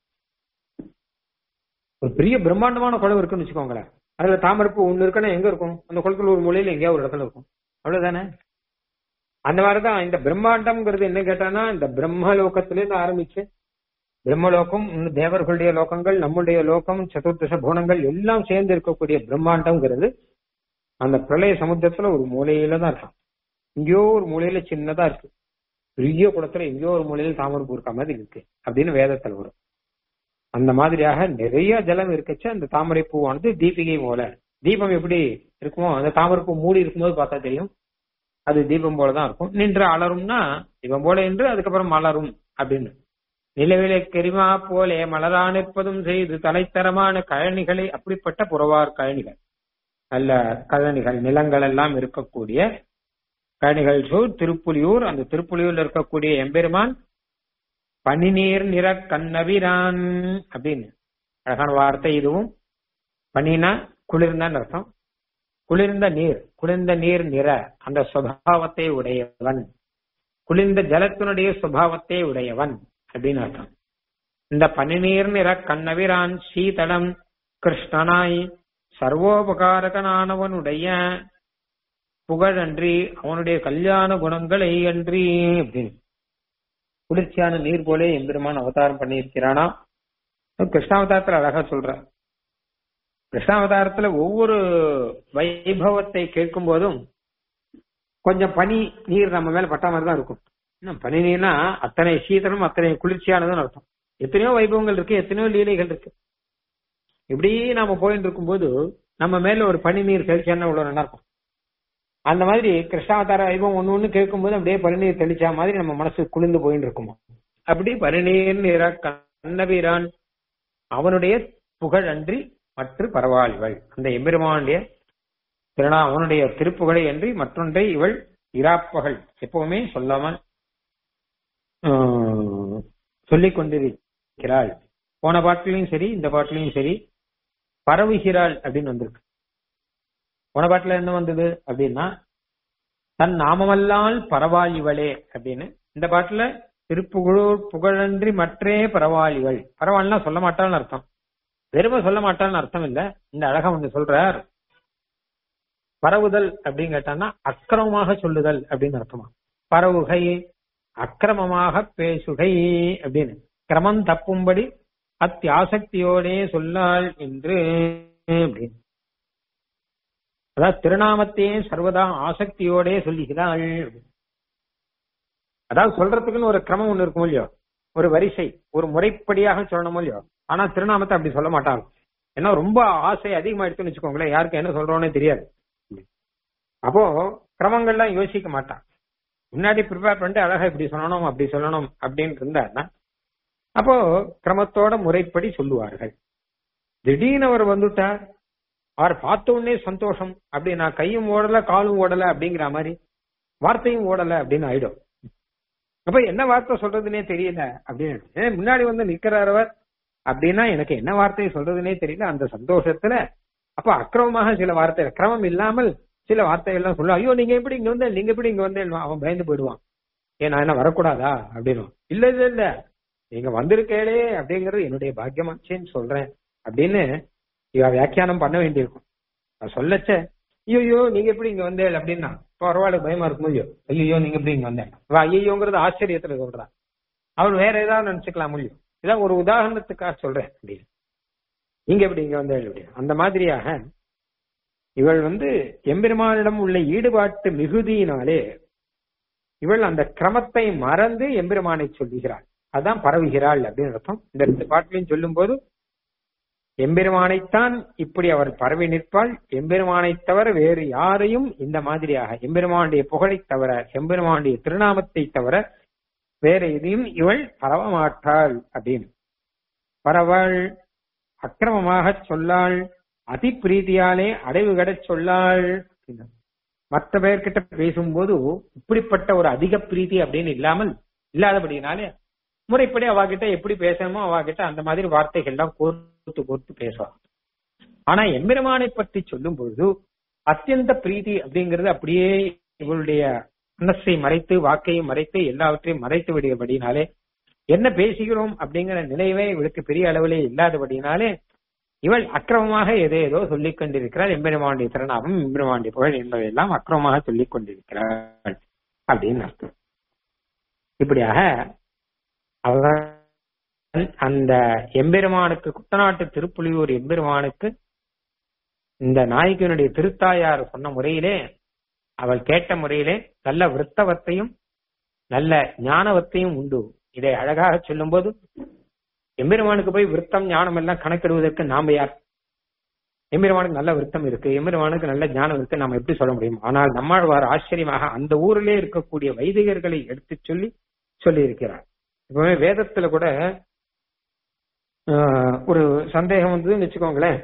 S1: ஒரு பெரிய பிரம்மாண்டமான குளம் இருக்குன்னு வச்சுக்கோங்களேன் அதுல தாமரைப்பூ ஒண்ணு இருக்குன்னா எங்க இருக்கும் அந்த குளத்துல ஒரு மூலையில எங்கேயாவது ஒரு இடத்துல இருக்கும் அவ்வளவுதானே அந்த மாதிரிதான் இந்த பிரம்மாண்டம்ங்கிறது என்ன கேட்டானா இந்த பிரம்ம லோகத்துல இருந்து ஆரம்பிச்சு பிரம்மலோகம் இன்னும் தேவர்களுடைய லோகங்கள் நம்முடைய லோகம் சதுர்தச புவனங்கள் எல்லாம் சேர்ந்து இருக்கக்கூடிய பிரம்மாண்டம்ங்கிறது அந்த பிரளய சமுத்திரத்துல ஒரு மூலையில தான் இருக்கான் எங்கேயோ ஒரு மூலையில சின்னதா இருக்கு பெரிய குளத்துல எங்கேயோ ஒரு மூலையில தாமரைப்பூ இருக்க மாதிரி இருக்கு அப்படின்னு வேதத்துல வரும் அந்த மாதிரியாக நிறைய ஜலம் இருக்கச்சு அந்த தாமரை பூவானது தீபிகை போல தீபம் எப்படி இருக்குமோ அந்த தாமரைப்பூ மூடி இருக்கும்போது பார்த்தா தெரியும் அது தீபம் போலதான் இருக்கும் நின்று அலரும்னா தீபம் போல என்று அதுக்கப்புறம் மலரும் அப்படின்னு நிலவிலை கெரிமா போலே மலரா நிற்பதும் செய்து தலைத்தரமான கழனிகளை அப்படிப்பட்ட புறவார் கழனிகள் நல்ல கழனிகள் நிலங்கள் எல்லாம் இருக்கக்கூடிய கழனிகள் சூழ் திருப்புலியூர் அந்த திருப்புலியூர்ல இருக்கக்கூடிய எம்பெருமான் பனிநீர் நிற கண்ணவிரான் அப்படின்னு அழகான வார்த்தை இதுவும் பனினா குளிர்ந்தான்னு அர்த்தம் குளிர்ந்த நீர் குளிர்ந்த நீர் நிற அந்த சுபாவத்தை உடையவன் குளிர்ந்த ஜலத்தினுடைய சுபாவத்தை உடையவன் அப்படின்னு அர்த்தம் இந்த பனிநீர் நிற கண்ணவிரான் சீதளம் கிருஷ்ணனாய் சர்வோபகாரகனானவனுடைய புகழன்றி அவனுடைய கல்யாண குணங்களை அன்றி அப்படின்னு குளிர்ச்சியான நீர் போலே எம்பெருமான் அவதாரம் பண்ணியிருக்கிறானா கிருஷ்ணாவதாரத்துல அழகா சொல்ற கிருஷ்ணாவதாரத்துல ஒவ்வொரு வைபவத்தை கேட்கும் போதும் கொஞ்சம் பனி நீர் நம்ம மேல பட்டா மாதிரி தான் இருக்கும் என்ன பனி நீர்னா அத்தனை சீதனம் அத்தனை குளிர்ச்சியானதுன்னு அர்த்தம் எத்தனையோ வைபவங்கள் இருக்கு எத்தனையோ லீலைகள் இருக்கு இப்படி நாம போயிட்டு இருக்கும்போது நம்ம மேல ஒரு பனி நீர் தெளிச்சான்னா இவ்வளவு நல்லா இருக்கும் அந்த மாதிரி கிருஷ்ணாவதார வைபவம் ஒண்ணு ஒண்ணு கேட்கும்போது அப்படியே பனிநீர் தெளிச்சா மாதிரி நம்ம மனசு குளிர்ந்து போயின்னு இருக்குமா அப்படி பனிநீர் நிற கண்ணபிரான் அவனுடைய புகழ் அன்றி மற்ற பரவாயில்கள் அந்த எம்பெருமானுடைய திருநா அவனுடைய திருப்புகழை அன்றி மற்றொன்றை இவள் இராப்பகல் எப்பவுமே சொல்லாமல் ஆஹ், சொல்லிக் கொண்டிருக்கிறாள் போன பாட்டிலையும் சரி இந்த பாட்டிலையும் சரி பரவுகிறாள் அப்படின்னு வந்திருக்கு போன பாட்டுல என்ன வந்தது அப்படின்னா தன் நாமமல்லால் பரவாயிவளே அப்படின்னு இந்த பாட்டுல திருப்புகழூர் புகழன்றி மற்றே பரவாயிவள் பரவாயில்னா சொல்ல மாட்டாள்னு அர்த்தம் வெறும சொல்ல மாட்டாள்னு அர்த்தம் இல்ல இந்த அழகா ஒண்ணு சொல்றார் பரவுதல் அப்படின்னு கேட்டான்னா அக்கிரமமாக சொல்லுதல் அப்படின்னு அர்த்தமா பரவுகை அக்கிரமமாக பேசுகை அப்படின்னு கிரமம் தப்பும்படி அத்தியாசக்தியோடே சொல்லாள் என்று அப்படின்னு அதாவது திருநாமத்தையே சர்வதா ஆசக்தியோடே சொல்லுகிறாள் அதாவது சொல்றதுக்குன்னு ஒரு கிரமம் ஒண்ணு இருக்கும் இல்லையோ ஒரு வரிசை ஒரு முறைப்படியாக சொல்லணும் இல்லையோ ஆனா திருநாமத்தை அப்படி சொல்ல மாட்டாங்க ஏன்னா ரொம்ப ஆசை அதிகமாயிடுச்சுன்னு வச்சுக்கோங்களேன் யாருக்கு என்ன சொல்றோன்னே தெரியாது அப்போ கிரமங்கள்லாம் யோசிக்க மாட்டான் முன்னாடி ப்ரிப்பேர் பண்ணிட்டு அழகா இப்படி சொல்லணும் அப்படி சொல்லணும் அப்படின்னு இருந்தாருன்னா அப்போ கிரமத்தோட முறைப்படி சொல்லுவார்கள் திடீர்னு அவர் வந்துட்டார் அவர் பார்த்த உடனே சந்தோஷம் அப்படி நான் கையும் ஓடல காலும் ஓடல அப்படிங்கிற மாதிரி வார்த்தையும் ஓடல அப்படின்னு ஆயிடும் அப்ப என்ன வார்த்தை சொல்றதுனே தெரியல அப்படின்னு ஏன் முன்னாடி வந்து நிக்கிறாரவர் அப்படின்னா எனக்கு என்ன வார்த்தையை சொல்றதுனே தெரியல அந்த சந்தோஷத்துல அப்ப அக்கிரமமாக சில வார்த்தை கிரமம் இல்லாமல் சில வார்த்தைகள்லாம் சொல்ல ஐயோ நீங்க எப்படி இங்க வந்த நீங்க எப்படி இங்க வந்தேன் அவன் பயந்து போயிடுவான் ஏன் நான் என்ன வரக்கூடாதா அப்படின்னு இல்ல இல்ல இல்ல நீங்க வந்திருக்கேளே அப்படிங்கறது என்னுடைய பாக்கியமாச்சேன்னு சொல்றேன் அப்படின்னு இவ வியாக்கியானம் பண்ண வேண்டியிருக்கும் நான் சொல்லச்ச ஐயோ நீங்க எப்படி இங்க வந்தேன் அப்படின்னா பரவாயில்ல பயமா இருக்கும் ஐயோ ஐயோ நீங்க எப்படி இங்க வந்தேன் ஐயோங்கிறது ஆச்சரியத்துல சொல்றான் அவன் வேற ஏதாவது நினைச்சுக்கலாம் முடியும் இதான் ஒரு உதாரணத்துக்காக சொல்றேன் அப்படின்னு நீங்க எப்படி இங்க வந்தேன் அப்படி அந்த மாதிரியாக இவள் வந்து எம்பெருமானிடம் உள்ள ஈடுபாட்டு மிகுதியினாலே இவள் அந்த கிரமத்தை மறந்து எம்பெருமானை சொல்லுகிறாள் அதான் பரவுகிறாள் அப்படின்னு அர்த்தம் இந்த ரெண்டு பாட்டிலையும் சொல்லும் போது எம்பெருமானைத்தான் இப்படி அவர் பரவி நிற்பாள் எம்பெருமானை தவிர வேறு யாரையும் இந்த மாதிரியாக எம்பெருமானுடைய புகழை தவிர எம்பெருமானுடைய திருநாமத்தை தவிர வேற எதையும் இவள் பரவ மாட்டாள் அப்படின்னு பரவள் அக்கிரமமாக சொல்லாள் அதி பிரீதியாலே அடைவு கடச் சொல்லாள் அப்படின்னா. மற்ற பேர்கிட்ட பேசும்போது இப்படிப்பட்ட ஒரு அதிக பிரீதி அப்படின்னு இல்லாமல் இல்லாதபடினாலே முறைப்படி அவாகிட்ட எப்படி பேசணுமோ அவாகிட்ட அந்த மாதிரி வார்த்தைகள்லாம் கோர்த்து கோர்த்து பேசுவாங்க ஆனா எம்பெருமானை பற்றி சொல்லும் பொழுது அத்தியந்த பிரீதி அப்படிங்கிறது அப்படியே இவளுடைய மனசை மறைத்து வாக்கையும் மறைத்து எல்லாவற்றையும் மறைத்து விடுகிறபடினாலே என்ன பேசுகிறோம் அப்படிங்கிற நினைவே இவளுக்கு பெரிய அளவிலே இல்லாதபடினாலே இவள் அக்கிரமமாக எதோ ஏதோ சொல்லிக் கொண்டிருக்கிறாள் எம்பெருமானுடைய திறனாகவும் எம்பெருமானுடைய புகழ் என்பதையெல்லாம் அக்கிரமமாக சொல்லிக் கொண்டிருக்கிறாள் அப்படின்னு அர்த்தம் இப்படியாக அவள் அந்த எம்பெருமானுக்கு குத்தநாட்டு திருப்புலியூர் எம்பெருமானுக்கு இந்த நாயகனுடைய திருத்தாயார் சொன்ன முறையிலே அவள் கேட்ட முறையிலே நல்ல விருத்தவத்தையும் நல்ல ஞானவத்தையும் உண்டு இதை அழகாக சொல்லும்போது எம்பெருமானுக்கு போய் விருத்தம் ஞானம் எல்லாம் கணக்கிடுவதற்கு நாம யார் எம்பெருமானுக்கு நல்ல விருத்தம் இருக்கு எம்பெருமானுக்கு நல்ல ஞானம் இருக்கு நாம எப்படி சொல்ல முடியும் ஆனால் நம்மாழ்வார் ஆச்சரியமாக அந்த ஊரிலே இருக்கக்கூடிய வைதிகர்களை எடுத்து சொல்லி சொல்லி இருக்கிறார் இப்பவே வேதத்துல கூட ஆஹ், ஒரு சந்தேகம் வந்ததுன்னு வச்சுக்கோங்களேன்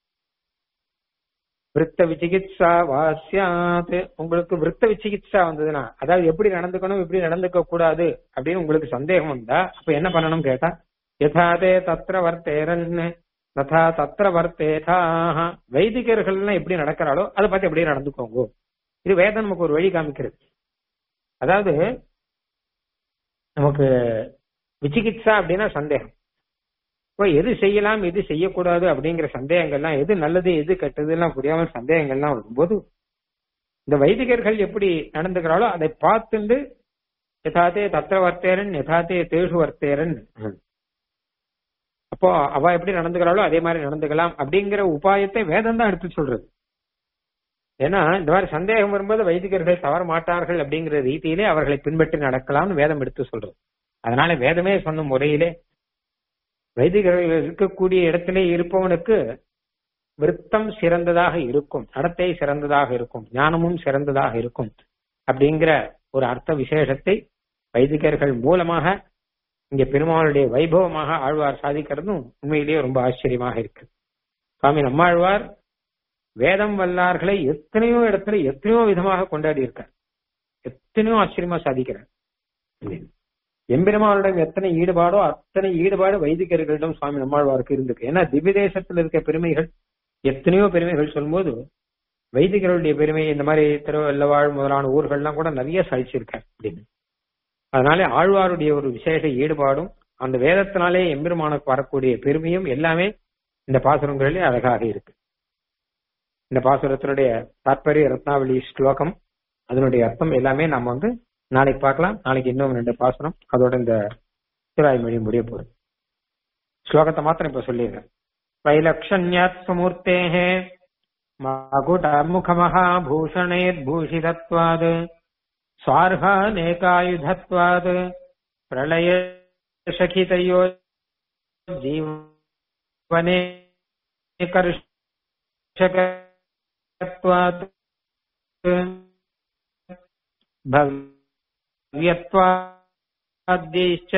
S1: விருத்த விசிகித்சா வாசியாத் உங்களுக்கு விருத்த விசிகித்சா வந்ததுன்னா அதாவது எப்படி நடந்துக்கணும் எப்படி நடந்துக்க கூடாது அப்படின்னு உங்களுக்கு சந்தேகம் வந்தா அப்ப என்ன பண்ணணும் கேட்டா யதாதே தத்திர வர்த்தேரன் ததா தத்திர வர்த்தேதாக வைதிகர்கள்லாம் எப்படி நடக்கிறாளோ அதை பார்த்து அப்படியே நடந்துக்கோங்க இது வேதம் நமக்கு ஒரு வழி காமிக்கிறது அதாவது நமக்கு விசிகித்சா அப்படின்னா சந்தேகம் இப்போ எது செய்யலாம் எது செய்யக்கூடாது அப்படிங்கிற சந்தேகங்கள்லாம் எது நல்லது எது கெட்டதுலாம் புரியாமல் சந்தேகங்கள்லாம் வரும்போது இந்த வைதிகர்கள் எப்படி நடந்துக்கிறாளோ அதை பார்த்துண்டு யதாத்தே தத்திர வர்த்தேரன் யதாத்தே தேஷு வர்த்தேரன் அப்போ அவ எப்படி நடந்துக்கிறாளோ அதே மாதிரி நடந்துக்கலாம் அப்படிங்கிற உபாயத்தை வேதம் தான் எடுத்து சொல்றது ஏன்னா இந்த மாதிரி சந்தேகம் வரும்போது வைதிகர்கள் தவற மாட்டார்கள் அப்படிங்கிற ரீதியிலே அவர்களை பின்பற்றி நடக்கலாம்னு வேதம் எடுத்து சொல்றது அதனால வேதமே சொன்ன முறையிலே வைதிகர்கள் இருக்கக்கூடிய இடத்திலே இருப்பவனுக்கு விருத்தம் சிறந்ததாக இருக்கும் நடத்தை சிறந்ததாக இருக்கும் ஞானமும் சிறந்ததாக இருக்கும் அப்படிங்கிற ஒரு அர்த்த விசேஷத்தை வைதிகர்கள் மூலமாக இங்க பெருமாளுடைய வைபவமாக ஆழ்வார் சாதிக்கிறதும் உண்மையிலேயே ரொம்ப ஆச்சரியமாக இருக்கு சுவாமி நம்மாழ்வார் வேதம் வல்லார்களை எத்தனையோ இடத்துல எத்தனையோ விதமாக கொண்டாடி இருக்கார் எத்தனையோ ஆச்சரியமா சாதிக்கிறார் எம்பெருமானுடன் எத்தனை ஈடுபாடோ அத்தனை ஈடுபாடு வைதிகர்களிடம் சுவாமி நம்மாழ்வாருக்கு இருந்திருக்கு ஏன்னா திவ்ய தேசத்தில் இருக்க பெருமைகள் எத்தனையோ பெருமைகள் சொல்லும்போது வைதிகர்களுடைய பெருமை இந்த மாதிரி திருவல்லவாழ் முதலான ஊர்கள்லாம் கூட நிறைய சாதிச்சிருக்கார் அப்படின்னு அதனால ஆழ்வாருடைய ஒரு விசேஷ ஈடுபாடும் அந்த வேதத்தினாலே எம்பெருமானுக்கு வரக்கூடிய பெருமையும் எல்லாமே இந்த பாசுரங்களிலே அழகாக இருக்கு இந்த பாசுரத்தினுடைய தாற்பரிய ரத்னாவளி ஸ்லோகம் அதனுடைய அர்த்தம் எல்லாமே நம்ம வந்து நாளைக்கு பார்க்கலாம் நாளைக்கு இன்னும் ரெண்டு பாசுரம் அதோட இந்த திருவாய்மொழி முடிய போகுது ஸ்லோகத்தை மாத்திரம் இப்ப சொல்லிடுறேன் வைலக்ஷண்யாத் சுமூர்த்தேः मकुटमुखमहाभूषणैर्भूषितत्वात् स्वार्हानेकायुधत्वात् प्रलयशखितयो जीवने कर्षकत्वात् भव्यत्वाद्यैश्च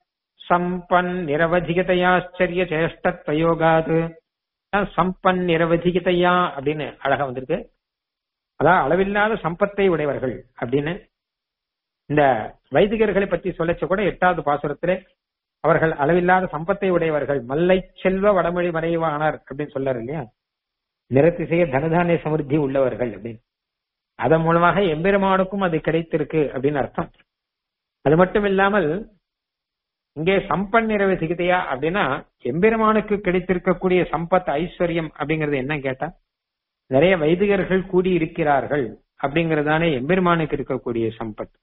S1: சம்பன்னிரவதிகதையாச்சரியச்சேஷ்டத்வயோகாத் சம்பன்னிரவதிகதையா அப்படின்னு அழகா வந்திருக்கு அதான் அளவில்லாத சம்பத்தை உடையவர்கள் அப்படின்னு இந்த வைதிகர்களை பற்றி சொல்லச்ச கூட எட்டாவது பாசுரத்திலே அவர்கள் அளவில்லாத சம்பத்தை உடையவர்கள் மல்லை செல்வ வடமொழி மறைவானார் அப்படின்னு சொல்லாரு இல்லையா நிறத்திசைய தனதானிய சமிருத்தி உள்ளவர்கள் அப்படின்னு அதன் மூலமாக எம்பெருமானுக்கும் அது கிடைத்திருக்கு அப்படின்னு அர்த்தம் அது மட்டும் இல்லாமல் இங்கே சம்பன் நிறைவு சிகிதையா அப்படின்னா எம்பெருமானுக்கு கிடைத்திருக்கக்கூடிய சம்பத் ஐஸ்வர்யம் அப்படிங்கறது என்ன கேட்டா நிறைய வைதிகர்கள் கூடி இருக்கிறார்கள் அப்படிங்கறதானே எம்பெருமானுக்கு இருக்கக்கூடிய சம்பத்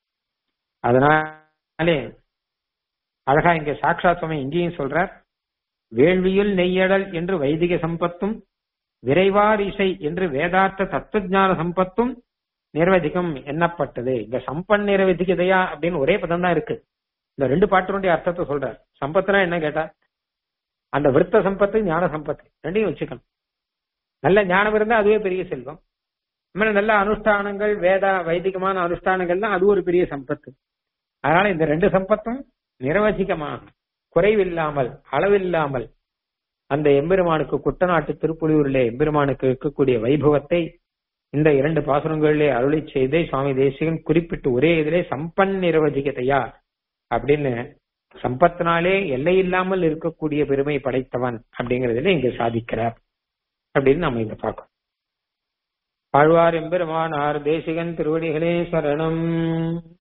S1: அதனாலே அழகா இங்க சாட்சாத் சுவாமி இங்கேயும் சொல்றார் வேள்வியுள் நெய்யடல் என்று வைதிக சம்பத்தும் விரைவார் இசை என்று வேதார்த்த தத்துவஞான சம்பத்தும் நிர்வதிகம் எண்ணப்பட்டது இந்த சம்பன் நிர்வதிகதையா அப்படின்னு ஒரே பதம் தான் இருக்கு இந்த ரெண்டு பாட்டினுடைய அர்த்தத்தை சொல்றார் சம்பத்துனா என்ன கேட்டா அந்த விருத்த சம்பத்து ஞான சம்பத்து ரெண்டையும் வச்சுக்கணும் நல்ல ஞானம் இருந்தா அதுவே பெரிய செல்வம் நல்ல அனுஷ்டானங்கள் வேத வைதிகமான அனுஷ்டானங்கள் தான் அது ஒரு பெரிய சம்பத்து அதனால இந்த ரெண்டு சம்பத்தும் நிரவசிகமாக குறைவில்லாமல் அளவில்லாமல் அந்த எம்பெருமானுக்கு குட்டநாட்டு திருப்புலியூரிலே எம்பெருமானுக்கு இருக்கக்கூடிய வைபவத்தை இந்த இரண்டு பாசுரங்களிலே அருளி செய்து சுவாமி தேசிகன் குறிப்பிட்டு ஒரே இதிலே சம்பன் நிரவதிகதையா அப்படின்னு சம்பத்தினாலே எல்லை இல்லாமல் இருக்கக்கூடிய பெருமை படைத்தவன் அப்படிங்கறதுல இங்க சாதிக்கிறார் அப்படின்னு நம்ம இங்க பார்க்கணும் ஆழ்வார் எம்பெருமானார் தேசிகன் திருவடிகளே சரணம்